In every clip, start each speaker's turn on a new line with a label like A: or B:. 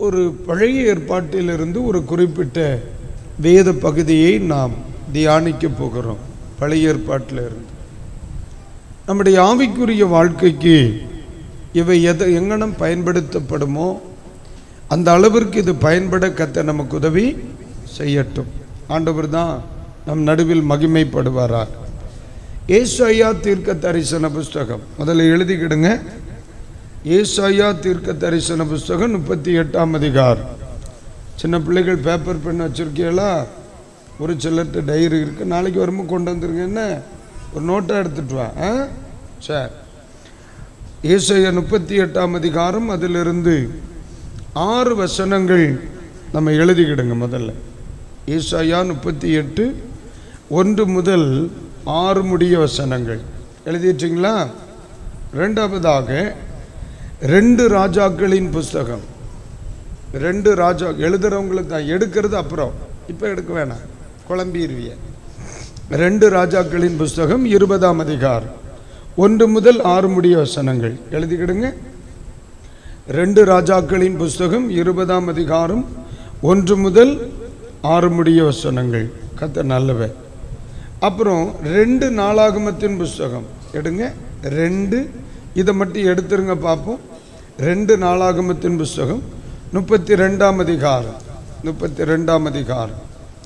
A: ஒரு பழைய ஏற்பாட்டிலிருந்து ஒரு குறிப்பிட்ட வேத பகுதியை நாம் தியானிக்க போகிறோம் பழைய ஏற்பாட்டில் இருந்து நம்முடைய ஆவிக்குரிய வாழ்க்கைக்கு இவை எதை எங்கனம் பயன்படுத்தப்படுமோ அந்த அளவிற்கு இது பயன்பட கத்த நமக்கு உதவி செய்யட்டும் ஆண்டவர் தான் நம் நடுவில் மகிமைப்படுவாராக ஏசாயா தீர்க்க தரிசன புஸ்தகம் முதல்ல எழுதிக்கிடுங்க ஏசாயா தீர்க்க தரிசன புஸ்தகம் முப்பத்தி எட்டாம் அதிகாரம் சின்ன பிள்ளைகள் பேப்பர் பென் வச்சுருக்கீங்களா ஒரு சிலர்கிட்ட டைரி இருக்குது நாளைக்கு வரும்போது கொண்டு வந்துருங்க என்ன ஒரு நோட்டை எடுத்துட்டு வா ஆ சரி ஏசாயா முப்பத்தி எட்டாம் அதிகாரம் அதிலிருந்து ஆறு வசனங்கள் நம்ம எழுதிக்கிடுங்க முதல்ல ஏசாயா முப்பத்தி எட்டு ஒன்று முதல் ஆறு முடிய வசனங்கள் எழுதிட்டீங்களா ரெண்டாவதாக ரெண்டு ராஜாக்களின் புஸ்தகம் ரெண்டு ராஜா எழுதுறவங்களுக்கு தான் எடுக்கிறது அப்புறம் இப்போ எடுக்க வேணாம் குழம்பிடுவிய ரெண்டு ராஜாக்களின் புஸ்தகம் இருபதாம் அதிகாரம் ஒன்று முதல் ஆறு முடிய வசனங்கள் எழுதிக்கிடுங்க ரெண்டு ராஜாக்களின் புஸ்தகம் இருபதாம் அதிகாரம் ஒன்று முதல் ஆறு முடிய வசனங்கள் கத்த நல்லவ அப்புறம் ரெண்டு நாளாகமத்தின் புஸ்தகம் எடுங்க ரெண்டு இதை மட்டும் எடுத்துருங்க பார்ப்போம் ரெண்டு நாளாகமத்தின் புஸ்தகம் முப்பத்தி ரெண்டாம் அதிகாரம் முப்பத்தி ரெண்டாம் அதிகாரம்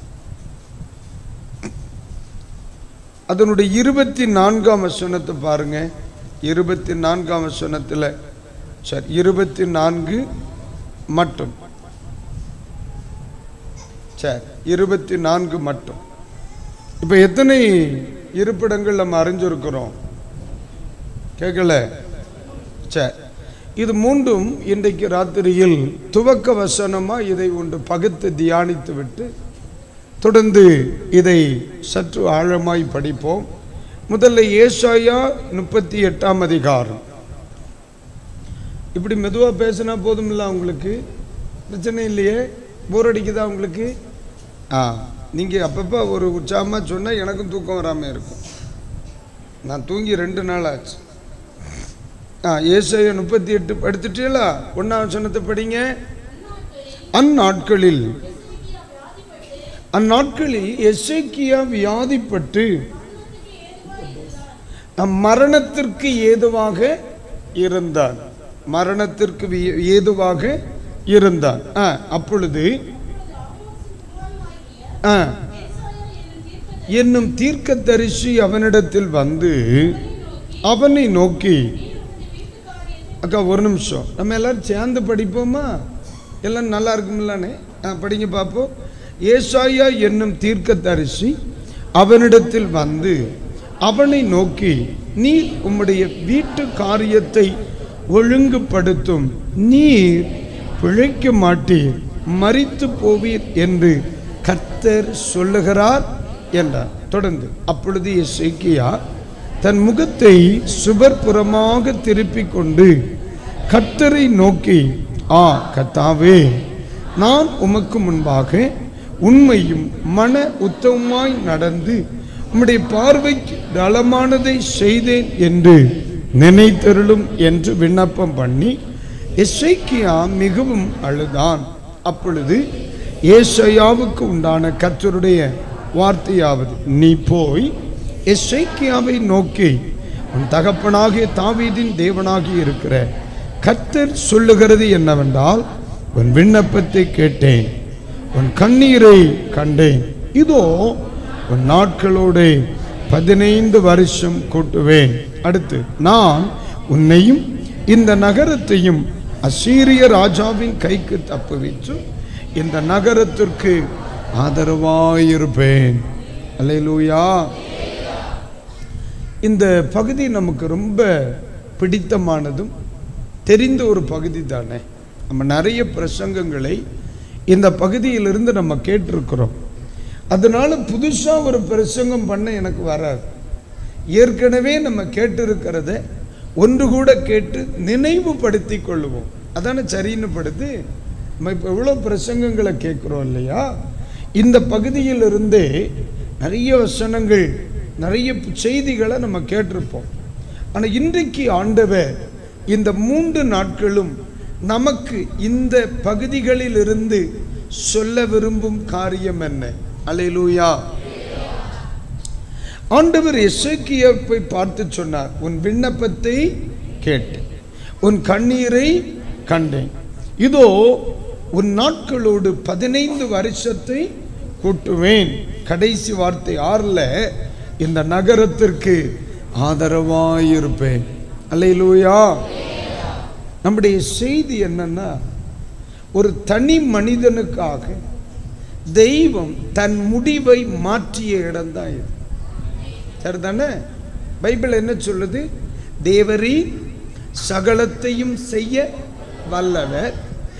A: அதனுடைய இருபத்தி நான்காம் வசனத்தை பாருங்க இருபத்தி நான்காம் வசனத்தில் சரி இருபத்தி நான்கு மட்டும் சரி இருபத்தி நான்கு மட்டும் இப்போ எத்தனை இருப்பிடங்கள் நம்ம அறிஞ்சிருக்கிறோம் கேட்கல சரி இது மூன்றும் இன்றைக்கு ராத்திரியில் துவக்க வசனமாக இதை ஒன்று பகுத்து தியானித்து விட்டு தொடர்ந்து இதை சற்று ஆழமாய் படிப்போம் முதல்ல ஏசாயா முப்பத்தி எட்டாம் அதிகாரம் இப்படி மெதுவாக பேசினா போதுமில்ல உங்களுக்கு பிரச்சனை இல்லையே போர் அடிக்குதா உங்களுக்கு ஆ நீங்கள் அப்பப்போ ஒரு உற்சாகமாக சொன்னால் எனக்கும் தூக்கம் வராமல் இருக்கும் நான் தூங்கி ரெண்டு நாள் ஆச்சு ஆ ஏசாயா முப்பத்தி எட்டு படித்துட்டீங்களா ஒன்றாம் சொன்னத்தை படிங்க அந்நாட்களில் அந்நாட்களில் எசேக்கியா வியாதிப்பட்டு மரணத்திற்கு ஏதுவாக இருந்தான் மரணத்திற்கு வி- ஏதுவாக இருந்தான் ஆ, அப்பொழுது ஆ, என்னும் தீர்க்கதரிசி அவனிடத்தில் வந்து அவனை நோக்கி அக்கா ஒரு நிமிஷம் நம்ம எல்லாரும் சேர்ந்து படிப்போமா எல்லாம் நல்லா இருக்குமில்லானே ஆ, படிங்க பார்ப்போம் ஏசாயா என்னும் தீர்க்கதரிசி அவனிடத்தில் வந்து அவனை நோக்கி நீ உம்முடைய வீட்டு காரியத்தை ஒழுங்குபடுத்தும் நீர் பிழைக்க மாட்டீர் மரித்து போவீர் என்று கர்த்தர் சொல்லுகிறார் என்றார் தொடர்ந்து அப்பொழுது எசேக்கியா தன் முகத்தை சுபர்புறமாக திருப்பிக் கொண்டு கர்த்தரை நோக்கி ஆ கர்த்தாவே நான் உமக்கு முன்பாக உண்மையும் மன உத்தமமாய் நடந்து உம்முடைய பார்வைக்கு நலமானதை செய்தேன் என்று நினைத்தருளும் என்று விண்ணப்பம் பண்ணி எசேக்கியா மிகவும் அழுதான் அப்பொழுது ஏசையாவுக்கு உண்டான கர்த்தருடைய வார்த்தையாவது நீ போய் எசேக்கியாவை நோக்கி உன் தகப்பனாகிய தாவீதின் தேவனாகி இருக்கிற கர்த்தர் சொல்லுகிறது என்னவென்றால் உன் விண்ணப்பத்தை கேட்டேன் உன் கண்ணீரை கண்டேன் இதோ உன் நாட்களோடு பதினைந்து வருஷம் கூட்டுவேன் அடுத்து நான் உன்னையும் இந்த நகரத்தையும் அசீரிய ராஜாவின் கைக்கு தப்புவித்து இந்த நகரத்திற்கு ஆதரவாயிருப்பேன் அல்லேலூயா இந்த பகுதி நமக்கு ரொம்ப பிடித்தமானதும் தெரிந்த ஒரு பகுதி தானே நம்ம நிறைய பிரசங்கங்களை இந்த பகுதியிலிருந்து நம்ம கேட்டிருக்கிறோம் அதனால புதுசாக ஒரு பிரசங்கம் பண்ண எனக்கு வராது ஏற்கனவே நம்ம கேட்டிருக்கிறத ஒன்று கூட கேட்டு நினைவுபடுத்தி கொள்ளுவோம் அதானே சரின்னு படுத்து நம்ம இப்போ எவ்வளோ பிரசங்கங்களை கேட்குறோம் இல்லையா இந்த பகுதியிலிருந்தே நிறைய வசனங்கள் நிறைய செய்திகளை நம்ம கேட்டிருப்போம் ஆனால் இன்றைக்கு ஆண்டவர் இந்த மூன்று நாட்களும் நமக்கு இந்த பகுதிகளில் இருந்து சொல்ல விரும்பும் காரியம் என்ன அல்லேலூயா ஆண்டவர் எசேக்கியாவை பார்த்து சொன்னார் உன் விண்ணப்பத்தை கேட்டேன் உன் கண்ணீரை கண்டேன் இதோ உன் நாட்களோடு பதினைந்து வருஷத்தை கூட்டுவேன் கடைசி வார்த்தை ஆறுல இந்த நகரத்திற்கு ஆதரவாயிருப்பேன் அல்லேலூயா நம்முடைய செய்தி என்னன்னா ஒரு தனி மனிதனுக்காக தெய்வம் தன் முடிவை மாற்றிய இடம்தான் இது சரிதானே பைபிள் என்ன சொல்லுது தேவரீ சகலத்தையும் செய்ய வல்லவர்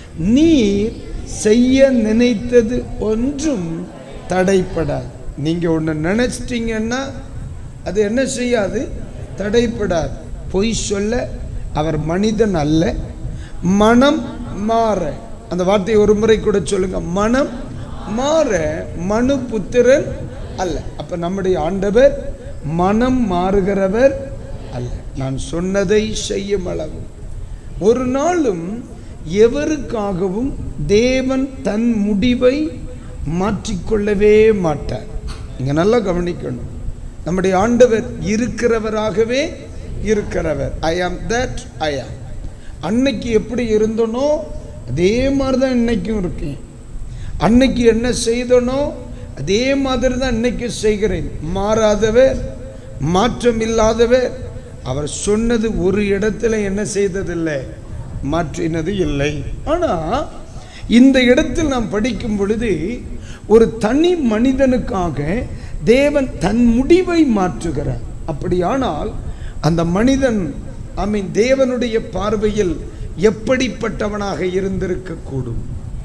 A: நீர் செய்ய நினைத்தது ஒன்றும் தடைப்படாது நீங்க ஒன்று நினைச்சிட்டீங்கன்னா அது என்ன செய்யாது தடைப்படாது பொய் சொல்ல அவர் மனிதன் அல்ல மனம் மாற அந்த வார்த்தையை ஒரு முறை கூட சொல்லுங்க மனம் மாற மனு புத்திரன் அல்ல அப்ப நம்முடைய ஆண்டவர் மனம் மாறுகிறவர் அல்ல நான் சொன்னதை செய்யும் அளவு ஒரு நாளும் எவருக்காகவும் தேவன் தன் முடிவை மாற்றிக்கொள்ளவே மாட்டார் நீங்க நல்லா கவனிக்கணும் நம்முடைய ஆண்டவர் இருக்கிறவராகவே இருக்கிறவர் ஐ ஆம் தட் ஐ ஆம் அன்னைக்கு எப்படி இருந்தனோ அதே மாதிரி தான் இன்னைக்கும் இருக்கேன் அன்னைக்கு என்ன செய்தனோ அதே மாதிரி தான் இன்னைக்கு செய்கிறேன் மாறாதவர் மாற்றம் இல்லாதவர் அவர் சொன்னது ஒரு இடத்துல என்ன செய்ததில்லை மாற்றினது இல்லை ஆனா இந்த இடத்தில் நாம் படிக்கும் பொழுது ஒரு தனி மனிதனுக்காக தேவன் தன் முடிவை மாற்றுகிறார் அப்படியானால் அந்த மனிதன் ஐ மீன் தேவனுடைய பார்வையில் எப்படிப்பட்டவனாக இருந்திருக்க கூடும்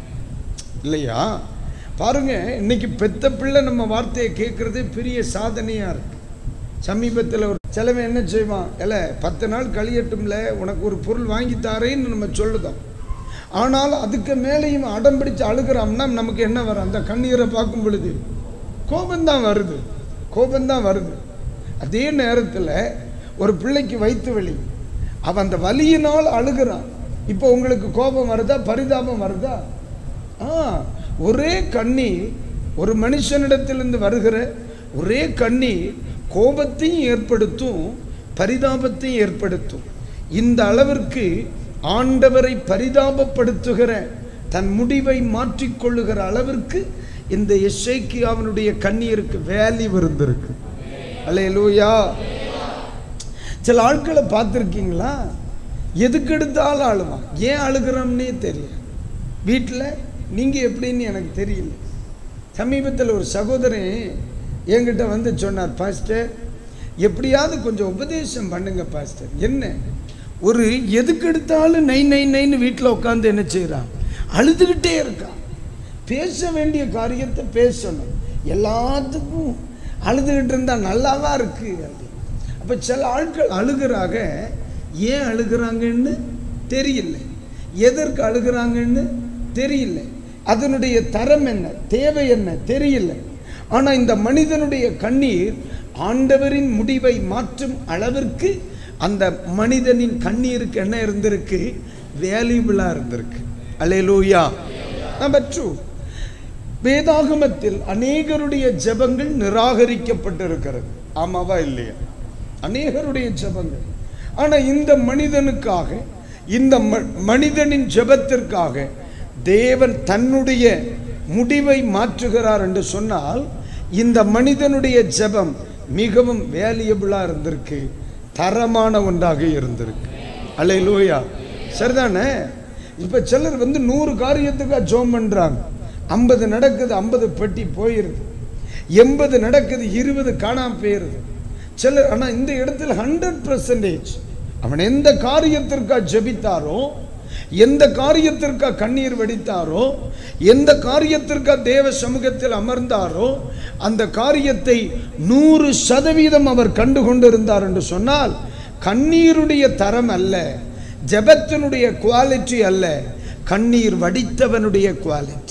A: இல்லையா பாருங்க இன்னைக்கு பெத்த பிள்ளை நம்ம வார்த்தையை கேட்கறதே பெரிய சாதனையா இருக்கு சமீபத்தில் ஒரு சிலவன் என்ன செய்வான் இல்ல பத்து நாள் கழியட்டும்ல உனக்கு ஒரு பொருள் வாங்கி தாரேன்னு நம்ம சொல்லுதோம் ஆனால் அதுக்கு மேலேயும் அடம் பிடிச்சு அழுகிறான்னா நமக்கு என்ன வரும் அந்த கண்ணீரை பார்க்கும் பொழுது கோபம்தான் வருது கோபம்தான் வருது அதே நேரத்தில் ஒரு பிள்ளைக்கு வயிற்று வலி அவன் அந்த வலியினால் அழுகிறான் இப்போ உங்களுக்கு கோபம் வருதா பரிதாபம் வருதா ஆ ஒரே கண்ணீர் ஒரு மனுஷனிடத்திலிருந்து வருகிற ஒரே கண்ணீர் கோபத்தையும் ஏற்படுத்தும் பரிதாபத்தையும் ஏற்படுத்தும் இந்த அளவிற்கு ஆண்டவரை பரிதாபப்படுத்துகிற தன் முடிவை மாற்றிக்கொள்ளுகிற அளவிற்கு இந்த எஸ்ஐக்கியாவினுடைய கண்ணீருக்கு வேல்யூ இருந்திருக்கு அல்லேலூயா சில ஆட்களை பார்த்துருக்கீங்களா எதுக்கு எடுத்தாலும் அழுவான் ஏன் அழுகிறோம்னே தெரியல வீட்டில் நீங்கள் எப்படின்னு எனக்கு தெரியல சமீபத்தில் ஒரு சகோதரன் என்கிட்ட வந்து சொன்னார் பாஸ்டர் எப்படியாவது கொஞ்சம் உபதேசம் பண்ணுங்க பாஸ்டர் என்ன ஒரு எதுக்கு எடுத்தாலும் நை நை நைன்னு வீட்டில் உட்காந்து என்ன செய்கிறான் அழுதுகிட்டே இருக்கான் பேச வேண்டிய காரியத்தை பேசணும் எல்லாத்துக்கும் அழுதுகிட்டு இருந்தால் நல்லாவா இருக்கு அப்படின்னு அப்போ சில ஆட்கள் அழுகிறாங்க ஏன் அழுகிறாங்கன்னு தெரியல எதற்கு அழுகிறாங்கன்னு தெரியல அதனுடைய தரம் என்ன தேவை என்ன தெரியல ஆனால் இந்த மனிதனுடைய கண்ணீர் ஆண்டவரின் முடிவை மாற்றும் அளவிற்கு அந்த மனிதனின் கண்ணீருக்கு என்ன இருந்திருக்கு வேல்யூபிளாக இருந்திருக்கு அலையலூயா நம்பர் டூ வேதாகமத்தில் அநேகருடைய ஜெபங்கள் நிராகரிக்கப்பட்டிருக்கிறது ஆமாவா இல்லையா அநேகருடைய ஜெபங்கள் ஆனால் இந்த மனிதனுக்காக இந்த ம- மனிதனின் ஜெபத்திற்காக தேவன் தன்னுடைய முடிவை மாற்றுகிறார் என்று சொன்னால் இந்த மனிதனுடைய ஜெபம் மிகவும் வேல்யூபிளாக இருந்திருக்கு தரமான ஒன்றாக இருந்திருக்கு அலை லூயா சரிதானே இப்போ சிலர் வந்து நூறு காரியத்துக்காக ஜோம் பண்ணுறாங்க ஐம்பது நடக்குது ஐம்பது பெட்டி போயிருது எண்பது நடக்குது இருபது காணாம போயிருது சிலர் ஆனால் இந்த இடத்துல ஹண்ட்ரட் பர்சன்டேஜ் அவன் எந்த காரியத்திற்காக ஜெபித்தாரோ எந்த காரியத்திற்காக கண்ணீர் வடித்தாரோ எந்த காரியத்திற்காக தேவ சமூகத்தில் அமர்ந்தாரோ அந்த காரியத்தை நூறு சதவீதம் அவர் கண்டு கொண்டிருந்தார் என்று சொன்னால் கண்ணீருடைய தரம் அல்ல ஜெபத்தினுடைய குவாலிட்டி அல்ல கண்ணீர் வடித்தவனுடைய குவாலிட்டி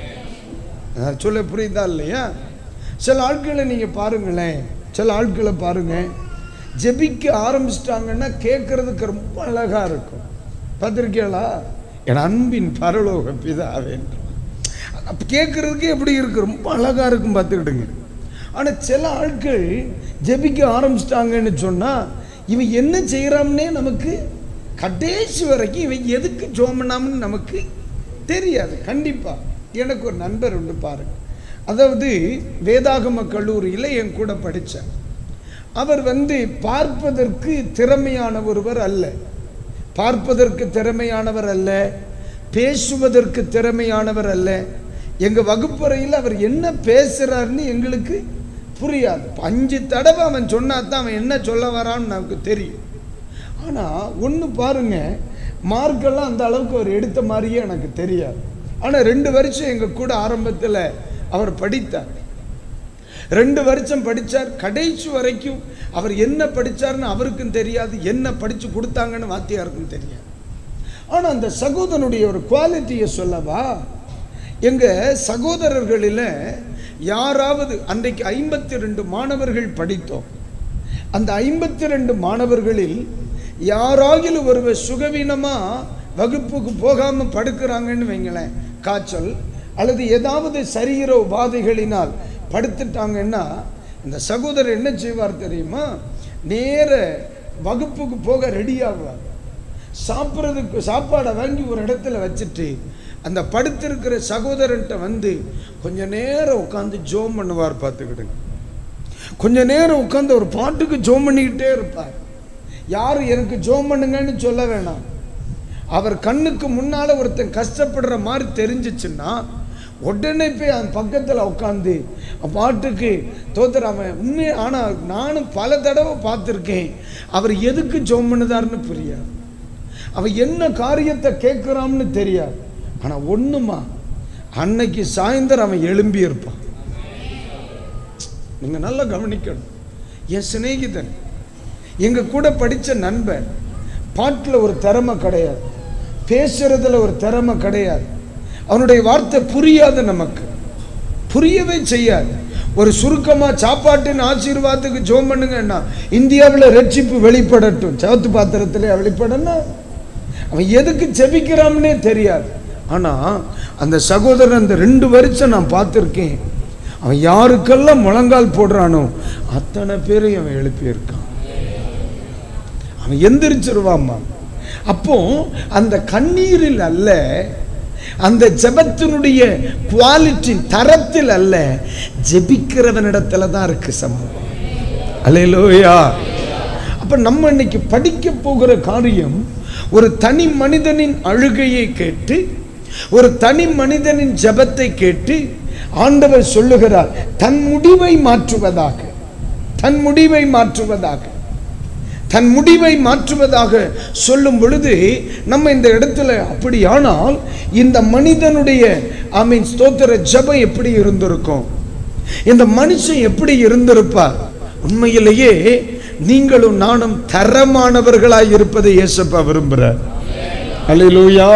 A: நான் சொல்ல புரியுதா இல்லையா சில ஆட்களை நீங்கள் பாருங்களேன் சில ஆட்களை பாருங்க ஜெபிக்க ஆரம்பிச்சிட்டாங்கன்னா கேட்கறதுக்கு ரொம்ப அழகாக இருக்கும் பார்த்துருக்கீங்களா என் அன்பின் பரலோக பிதாவே என்றான் அப்ப கேட்கறதுக்கு எப்படி இருக்கு ரொம்ப அழகா இருக்கும் பார்த்துக்கிடுங்க ஆனா சில ஆட்கள் ஜெபிக்க ஆரம்பிச்சிட்டாங்கன்னு சொன்னா இவன் என்ன செய்யறான்னே நமக்கு கடைசி வரைக்கும் இவன் எதுக்கு ஜோமனாம்னு நமக்கு தெரியாது கண்டிப்பா எனக்கு ஒரு நண்பர் உண்டு பாருங்க அதாவது வேதாகம கல்லூரியில் என் கூட படித்தார் அவர் வந்து பார்ப்பதற்கு திறமையான ஒருவர் அல்ல பார்ப்பதற்கு திறமையானவர் அல்ல பேசுவதற்கு திறமையானவர் அல்ல எங்க வகுப்பறையில் அவர் என்ன பேசுறாருன்னு எங்களுக்கு புரியாது இப்ப அஞ்சு தடவை அவன் சொன்னா தான் அவன் என்ன சொல்ல வரான்னு நமக்கு தெரியும் ஆனா ஒன்று பாருங்க மார்க்கெல்லாம் அந்த அளவுக்கு அவர் எடுத்த மாதிரியே எனக்கு தெரியாது ஆனா ரெண்டு வருஷம் எங்க கூட ஆரம்பத்தில் அவர் படித்தார் ரெண்டு வருஷம் படிச்சார் கடைசி வரைக்கும் அவர் என்ன படிச்சார்னு அவருக்கும் தெரியாது என்ன படிச்சு கொடுத்தாங்கன்னு வாத்தியாருக்கும் தெரியாது ஆனா அந்த சகோதரனுடைய ஒரு குவாலிட்டியை சொல்லவா எங்க சகோதரர்களில் யாராவது அன்றைக்கு ஐம்பத்தி ரெண்டு மாணவர்கள் படித்தோம் அந்த ஐம்பத்தி ரெண்டு மாணவர்களில் யாராகிலும் ஒருவர் சுகவீனமா வகுப்புக்கு போகாம படுக்கிறாங்கன்னு வைங்களேன் காய்ச்சல் அல்லது ஏதாவது சரீர உபாதைகளினால் படுத்துட்டாங்கன்னா இந்த சகோதரர் என்ன செய்வார் தெரியுமா நேர வகுப்புக்கு போக ரெடி ஆவார் சாப்பிட்றதுக்கு சாப்பாடை வாங்கி ஒரு இடத்துல வச்சுட்டு அந்த படுத்திருக்கிற சகோதரன்ட்ட வந்து கொஞ்ச நேரம் உட்காந்து ஜோம் பண்ணுவார் பார்த்துக்கிடுங்க கொஞ்ச நேரம் உட்காந்து ஒரு பாட்டுக்கு ஜோம் பண்ணிக்கிட்டே இருப்பார் யாரும் எனக்கு ஜோம் பண்ணுங்கன்னு சொல்ல வேணாம் அவர் கண்ணுக்கு முன்னால ஒருத்தன் கஷ்டப்படுற மாதிரி தெரிஞ்சிச்சுன்னா உடனே போய் அவன் பக்கத்தில் உட்காந்து பாட்டுக்கு தோத்துறாம உண்மை ஆனால் நானும் பல தடவை பார்த்துருக்கேன் அவர் எதுக்கு ஜோம் பண்ணுதாருன்னு புரியாது அவன் என்ன காரியத்தை கேட்குறான்னு தெரியாது ஆனால் ஒண்ணுமா அன்னைக்கு சாயந்தரம் அவன் எழும்பி இருப்பான் நீங்க நல்லா கவனிக்கணும் என் சிநேகிதன் எங்க கூட படிச்ச நண்பன் பாட்டில் ஒரு திறமை கிடையாது பேசுறதுல ஒரு திறமை கிடையாது அவனுடைய வார்த்தை புரியாது நமக்கு புரியவே செய்யாது ஒரு சுருக்கமா சாப்பாட்டின் ஆசீர்வாதத்துக்கு ஜோம் பண்ணுங்கன்னா இந்தியாவில் ரட்சிப்பு வெளிப்படட்டும் சவத்து பாத்திரத்திலே வெளிப்படணும் அவன் எதுக்கு ஜெபிக்கிறான்னே தெரியாது ஆனா அந்த சகோதரன் அந்த ரெண்டு வருஷம் நான் பார்த்துருக்கேன் அவன் யாருக்கெல்லாம் முழங்கால் போடுறானோ அத்தனை பேரையும் அவன் எழுப்பியிருக்கான் அவன் எந்திரிச்சிருவாம்மா அப்போ அந்த கண்ணீரில் அல்ல அந்த ஜெபத்தினுடைய குவாலிட்டி தரத்தில் அல்ல ஜெபிக்கிறவனிடத்துல தான் இருக்கு சம்பவம் அல்லேலூயா அப்ப நம்ம இன்னைக்கு படிக்க போகிற காரியம் ஒரு தனி மனிதனின் அழுகையை கேட்டு ஒரு தனி மனிதனின் ஜெபத்தை கேட்டு ஆண்டவர் சொல்லுகிறார் தன் முடிவை மாற்றுவதாக தன் முடிவை மாற்றுவதாக தன் முடிவை மாற்றுவதாக சொல்லும் பொழுது நம்ம இந்த இடத்துல அப்படியானால் இந்த மனிதனுடைய ஐ மீன் ஸ்தோத்திர ஜெபம் எப்படி இருந்திருக்கும் இந்த மனுஷன் எப்படி இருந்திருப்பார் உண்மையிலேயே நீங்களும் நானும் தரமானவர்களாய் இருப்பதை இயேசப்பா விரும்புகிறார் அல்லேலூயா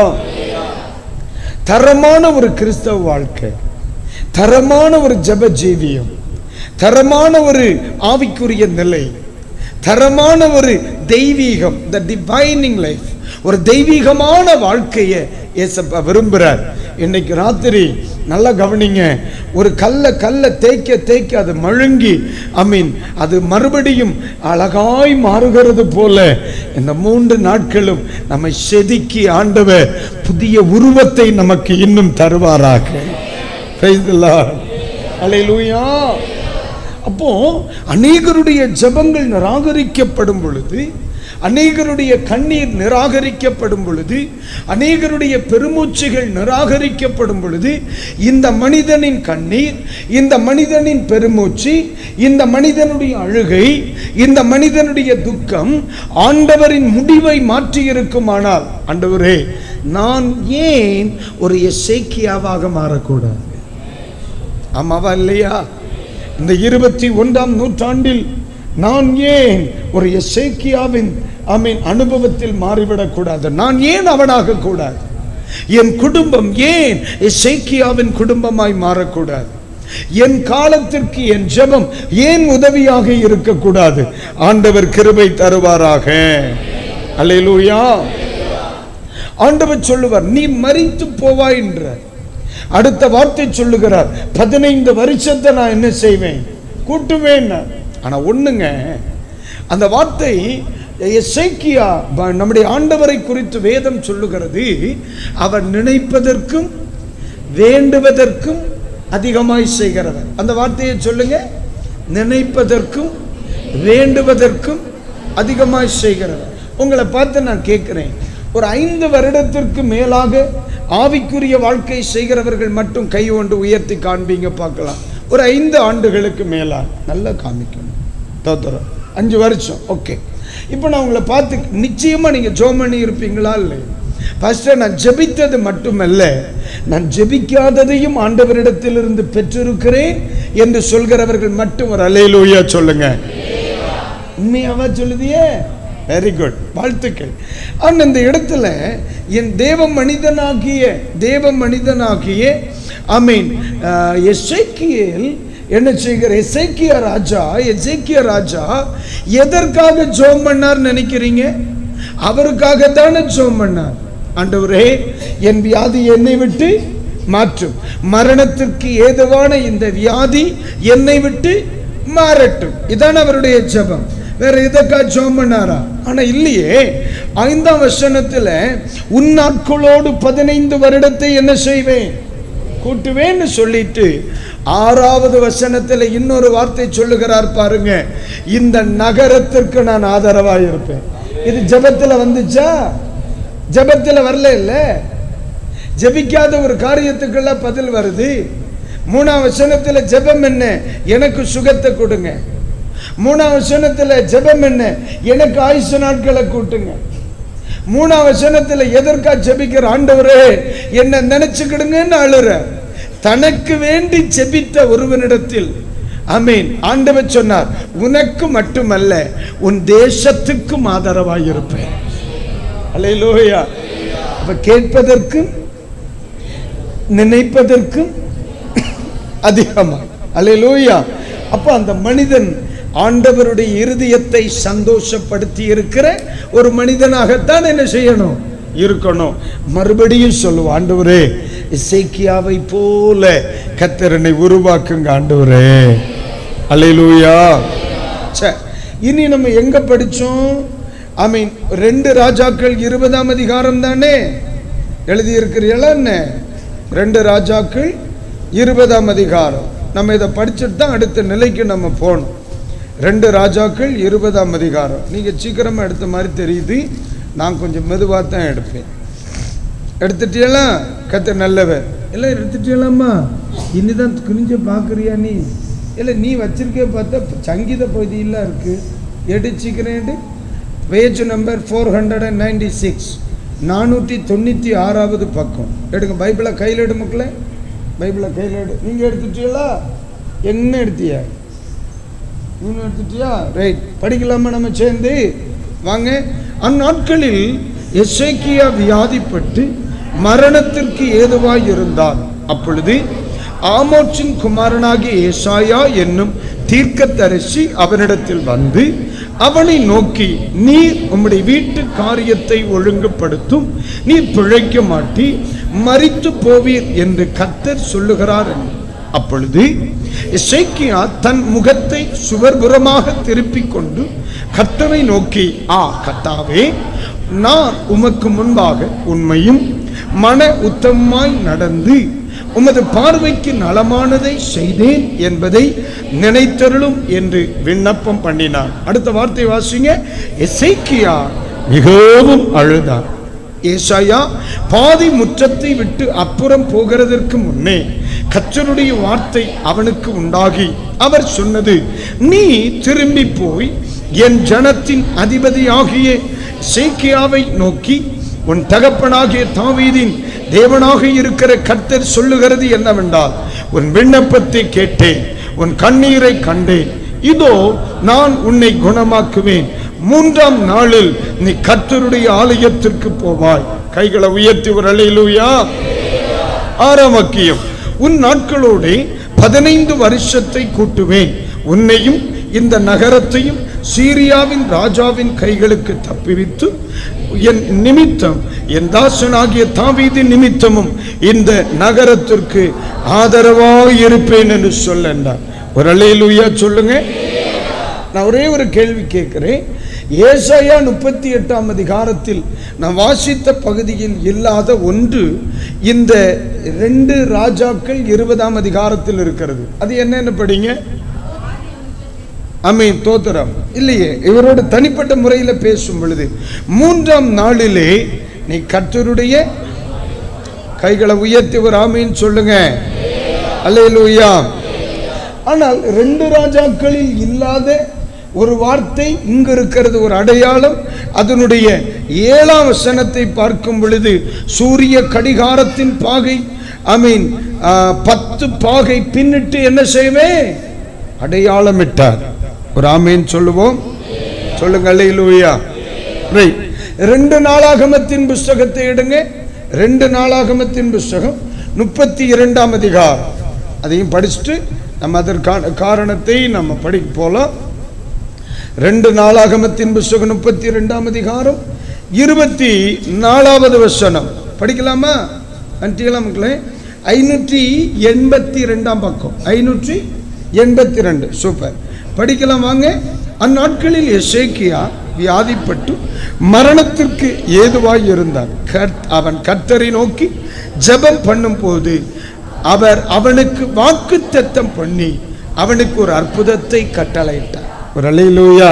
A: தரமான ஒரு கிறிஸ்தவ வாழ்க்கை தரமான ஒரு ஜெப ஜீவியம் தரமான ஒரு ஆவிக்குரிய நிலை தரமான ஒரு தெய்வீகம் த டிவைனிங் லைஃப் ஒரு தெய்வீகமான வாழ்க்கையை ஏசப்பா விரும்புகிறார் இன்னைக்கு ராத்திரி நல்லா கவனிங்க ஒரு கல்லை கல்லை தேய்க்க தேய்க்க அது மழுங்கி ஐ மீன் அது மறுபடியும் அழகாய் மாறுகிறது போல இந்த மூன்று நாட்களும் நம்மை செதுக்கி ஆண்டவர் புதிய உருவத்தை நமக்கு இன்னும் தருவாராக Praise the Lord. Hallelujah. அப்போ அநேகருடைய ஜெபங்கள் நிராகரிக்கப்படும் பொழுது அநேகருடைய கண்ணீர் நிராகரிக்கப்படும் பொழுது அநேகருடைய பெருமூச்சுகள் நிராகரிக்கப்படும் பொழுது இந்த மனிதனின் கண்ணீர் இந்த மனிதனின் பெருமூச்சு இந்த மனிதனுடைய அழுகை இந்த மனிதனுடைய துக்கம் ஆண்டவரின் முடிவை மாற்றி இருக்குமானால் ஆண்டவரே நான் ஏன் ஒரு எசேக்கியாவாக மாறக்கூடாது ஆமாவா இல்லையா இந்த இருபத்தி ஒன்றாம் நூற்றாண்டில் நான் ஏன் ஒரு எசேக்கியாவின் ஆமீன் அனுபவத்தில் மாறிவிடக்கூடாது நான் ஏன் அவனாக கூடாது என் குடும்பம் ஏன் எசேக்கியாவின் குடும்பமாய் மாறக்கூடாது என் காலத்திற்கு என் ஜெபம் ஏன் உதவியாக இருக்கக்கூடாது ஆண்டவர் கிருபை தருவாராக அல்லேலூயா ஆண்டவர் சொல்லுவார் நீ மறித்து போவாய் என்றார் அடுத்த வார்த்தை சொல்லுகிறார் பதினைந்து வருஷத்தை நான் என்ன செய்வேன் கூட்டுவேன் ஆனா ஒண்ணுங்க அந்த வார்த்தை எசேக்கியா ப- நம்முடைய ஆண்டவரை குறித்து வேதம் சொல்லுகிறது அவர் நினைப்பதற்கும் வேண்டுவதற்கும் அதிகமாய் செய்கிறவர் அந்த வார்த்தையை சொல்லுங்க நினைப்பதற்கும் வேண்டுவதற்கும் அதிகமாய் செய்கிறவர் உங்களை பார்த்து நான் கேட்கிறேன் ஒரு ஐந்து வருடத்திற்கு மேலாக ஆவிக்குரிய வாழ்க்கை செய்கிறவர்கள் மட்டும் கை ஒன்று உயர்த்தி காண்பீங்க பார்க்கலாம் ஒரு ஐந்து ஆண்டுகளுக்கு மேலா நல்லா காமிக்கணும் தோத்துறோம் அஞ்சு வருஷம் ஓகே இப்போ நான் உங்களை பார்த்து நிச்சயமா நீங்க ஜோம் பண்ணி இருப்பீங்களா இல்லை ஃபர்ஸ்ட் நான் ஜெபித்தது மட்டுமல்ல நான் ஜெபிக்காததையும் ஆண்டவரிடத்திலிருந்து பெற்றிருக்கிறேன் என்று சொல்கிறவர்கள் மட்டும் ஒரு அலையிலூயா சொல்லுங்க உண்மையாவா சொல்லுதியே வெரி குட் வாழ்த்துக்கள் ஆனால் இந்த இடத்துல என் தேவ மனிதனாகிய தேவ மனிதனாகிய ஐ மீன் எசேக்கியேல் என்ன செய்கிற எசேக்கியா ராஜா எசேக்கியா ராஜா எதற்காக ஜோம் பண்ணார் நினைக்கிறீங்க அவருக்காக தானே ஜோம் பண்ணார் ஆண்டவரே என் வியாதி என்னை விட்டு மாற்றும் மரணத்திற்கு ஏதுவான இந்த வியாதி என்னை விட்டு மாறட்டும் இதான் அவருடைய ஜெபம் வேற எதற்கா ஜெபம் பண்ணாரா ஆனா இல்லையே ஐந்தாம் வசனத்துல உன் நாட்களோடு பதினைந்து வருடத்தை என்ன செய்வேன் கூட்டுவேன்னு சொல்லிட்டு ஆறாவது வசனத்துல இன்னொரு வார்த்தை சொல்லுகிறார் பாருங்க இந்த நகரத்திற்கு நான் ஆதரவா இருப்பேன் இது ஜெபத்துல வந்துச்சா ஜெபத்துல வரல இல்ல ஜெபிக்காத ஒரு காரியத்துக்கெல்லாம் பதில் வருது மூணாம் வசனத்துல ஜெபம் என்ன எனக்கு சுகத்தை கொடுங்க மூணாம் வசனத்துல ஜெபம் என்ன எனக்கு ஆயுசு நாட்களை கூட்டுங்க மூணாம் வசனத்துல எதற்கா ஜெபிக்கிற ஆண்டவரே என்ன நினைச்சுக்கிடுங்கன்னு அழுற தனக்கு வேண்டி ஜெபித்த ஒருவனிடத்தில் அமீன் ஆண்டவர் சொன்னார் உனக்கு மட்டுமல்ல உன் தேசத்துக்கும் ஆதரவாய் இருப்பேன் அல்லேலூயா அப்ப கேட்பதற்கும் நினைப்பதற்கும் அதிகமா அல்லேலூயா அப்ப அந்த மனிதன் ஆண்டவருடைய இருதயத்தை சந்தோஷப்படுத்தி இருக்கிற ஒரு மனிதனாகத்தான் என்ன செய்யணும் இருக்கணும் மறுபடியும் சொல்லுவோம் ஆண்டவரே இசைக்கியாவை போல கத்தரனை உருவாக்குங்க ஆண்டவரே அல்லேலூயா சரி இனி நம்ம எங்க படிச்சோம் ஐ மீன் ரெண்டு ராஜாக்கள் இருபதாம் அதிகாரம் தானே எழுதி இருக்கிறீங்களா என்ன ரெண்டு ராஜாக்கள் இருபதாம் அதிகாரம் நம்ம இதை படிச்சுட்டு தான் அடுத்த நிலைக்கு நம்ம போகணும் ரெண்டு ராஜாக்கள் இருபதாம் அதிகாரம் நீங்கள் சீக்கிரமாக எடுத்த மாதிரி தெரியுது நான் கொஞ்சம் மெதுவாக தான் எடுப்பேன் எடுத்துட்டீங்களா கத்த நல்லவர் எல்லாம் எடுத்துட்டீங்களாம்மா இனிதான் குனிஞ்ச பார்க்குறியா நீ இல்லை நீ வச்சிருக்கே பார்த்தா சங்கீத பகுதியெல்லாம் இருக்கு எடு சீக்கிரம் எடு page number four hundred and ninety six நானூற்றி தொண்ணூற்றி ஆறாவது பக்கம் எடுங்க பைபிளை கையில் எடு மக்களே பைபிளை கையில் எடு நீங்கள் எடுத்துட்டீங்களா என்ன எடுத்தியா நீனும் எடுத்துட்டியா ரைட் படிக்கலாமா நம்ம சேர்ந்து வாங்க அந்நாட்களில் எசேக்கியா வியாதிப்பட்டு மரணத்திற்கு ஏதுவாய் இருந்தார் அப்பொழுது ஆமோச்சின் குமாரனாகிய ஏசாயா என்னும் தீர்க்கதரிசி அவனிடத்தில் வந்து அவனை நோக்கி நீர் உம்முடைய வீட்டு காரியத்தை ஒழுங்குபடுத்தும் நீர் பிழைக்க மாட்டி மரித்து போவீர் என்று கத்தர் சொல்லுகிறார் என்று அப்பொழுது எசேக்கியா தன் முகத்தை சுவர்புறமாக திருப்பிக் கொண்டு கர்த்தரை நோக்கி ஆ கர்த்தாவே நான் உமக்கு முன்பாக உண்மையும் மன உத்தமமாய் நடந்து உமது பார்வைக்கு நலமானதை செய்தேன் என்பதை நினைத்தருளும் என்று விண்ணப்பம் பண்ணினார் அடுத்த வார்த்தை வாசிங்க எசேக்கியா மிகவும் அழுதார் ஏசாயா பாதி முற்றத்தை விட்டு அப்புறம் போகிறதற்கு முன்னே கர்த்தருடைய வார்த்தை அவனுக்கு உண்டாகி அவர் சொன்னது நீ திரும்பி போய் என் ஜனத்தின் அதிபதியாகிய சேக்கியாவை நோக்கி உன் தகப்பனாகிய தாவீதின் தேவனாக இருக்கிற கர்த்தர் சொல்லுகிறது என்னவென்றால் உன் விண்ணப்பத்தை கேட்டேன் உன் கண்ணீரை கண்டேன் இதோ நான் உன்னை குணமாக்குவேன் மூன்றாம் நாளில் நீ கர்த்தருடைய ஆலயத்திற்கு போவாய் கைகளை உயர்த்தி ஒரு அலையிலுயா ஆறாம் வாக்கியம் உன் நாட்களோடே பதினைந்து வருஷத்தை கூட்டுவேன் உன்னையும் இந்த நகரத்தையும் சீரியாவின் ராஜாவின் கைகளுக்கு தப்புவித்து என் நிமித்தம் என் தாசனாகிய தாவீதின் நிமித்தமும் இந்த நகரத்திற்கு ஆதரவாய் இருப்பேன் என்று சொல்லண்டார் ஒரு அலையிலுயா சொல்லுங்க நான் ஒரே ஒரு கேள்வி கேட்கிறேன் ஏசாயா முப்பத்தி எட்டாம் அதிகாரத்தில் நான் வாசித்த பகுதியில் இல்லாத ஒன்று இந்த ரெண்டு ராஜாக்கள் இருபதாம் அதிகாரத்தில் இருக்கிறது அது என்னன்னு படிங்க அமீன் தோத்திரம் இல்லையே இவரோட தனிப்பட்ட முறையில் பேசும் பொழுது மூன்றாம் நாளிலே நீ கர்த்தருடைய கைகளை உயர்த்தி ஒரு ஆமீன் சொல்லுங்க அல்லேலூயா ஆனால் ரெண்டு ராஜாக்களில் இல்லாத ஒரு வார்த்தை இங்கு இருக்கிறது ஒரு அடையாளம் அதனுடைய ஏழாம் வசனத்தை பார்க்கும் பொழுது சூரிய கடிகாரத்தின் பாகை ஐ மீன் பத்து பாகை பின்னிட்டு என்ன செய்வேன் அடையாளமிட்டார் ஒரு ஆமீன் சொல்லுவோம் சொல்லுங்க அல்லேலூயா ரைட் ரெண்டு நாளாகமத்தின் புஸ்தகத்தை எடுங்க ரெண்டு நாளாகமத்தின் புஸ்தகம் முப்பத்தி இரண்டாம் அதிகாரம் அதையும் படிச்சுட்டு நம்ம அதற்கான காரணத்தை நம்ம படிக்க போலாம் ரெண்டு நாளாகமத்தின் புஸ்தகம் முப்பத்தி இரண்டாம் அதிகாரம் இருபத்தி நாலாவது வசனம் படிக்கலாமா அன்றிக்கலாம் மக்களே ஐநூற்றி எண்பத்தி ரெண்டாம் பக்கம் ஐநூற்றி எண்பத்தி ரெண்டு சூப்பர் படிக்கலாம் வாங்க அந்நாட்களில் எசேக்கியா வியாதிப்பட்டு மரணத்திற்கு ஏதுவாய் இருந்தார் கர்த்- அவன் கர்த்தரை நோக்கி ஜெபம் பண்ணும்போது அவர் அவனுக்கு வாக்குத்தத்தம் பண்ணி அவனுக்கு ஒரு அற்புதத்தை கட்டளையிட்டார் ஒரு அலையிலூயா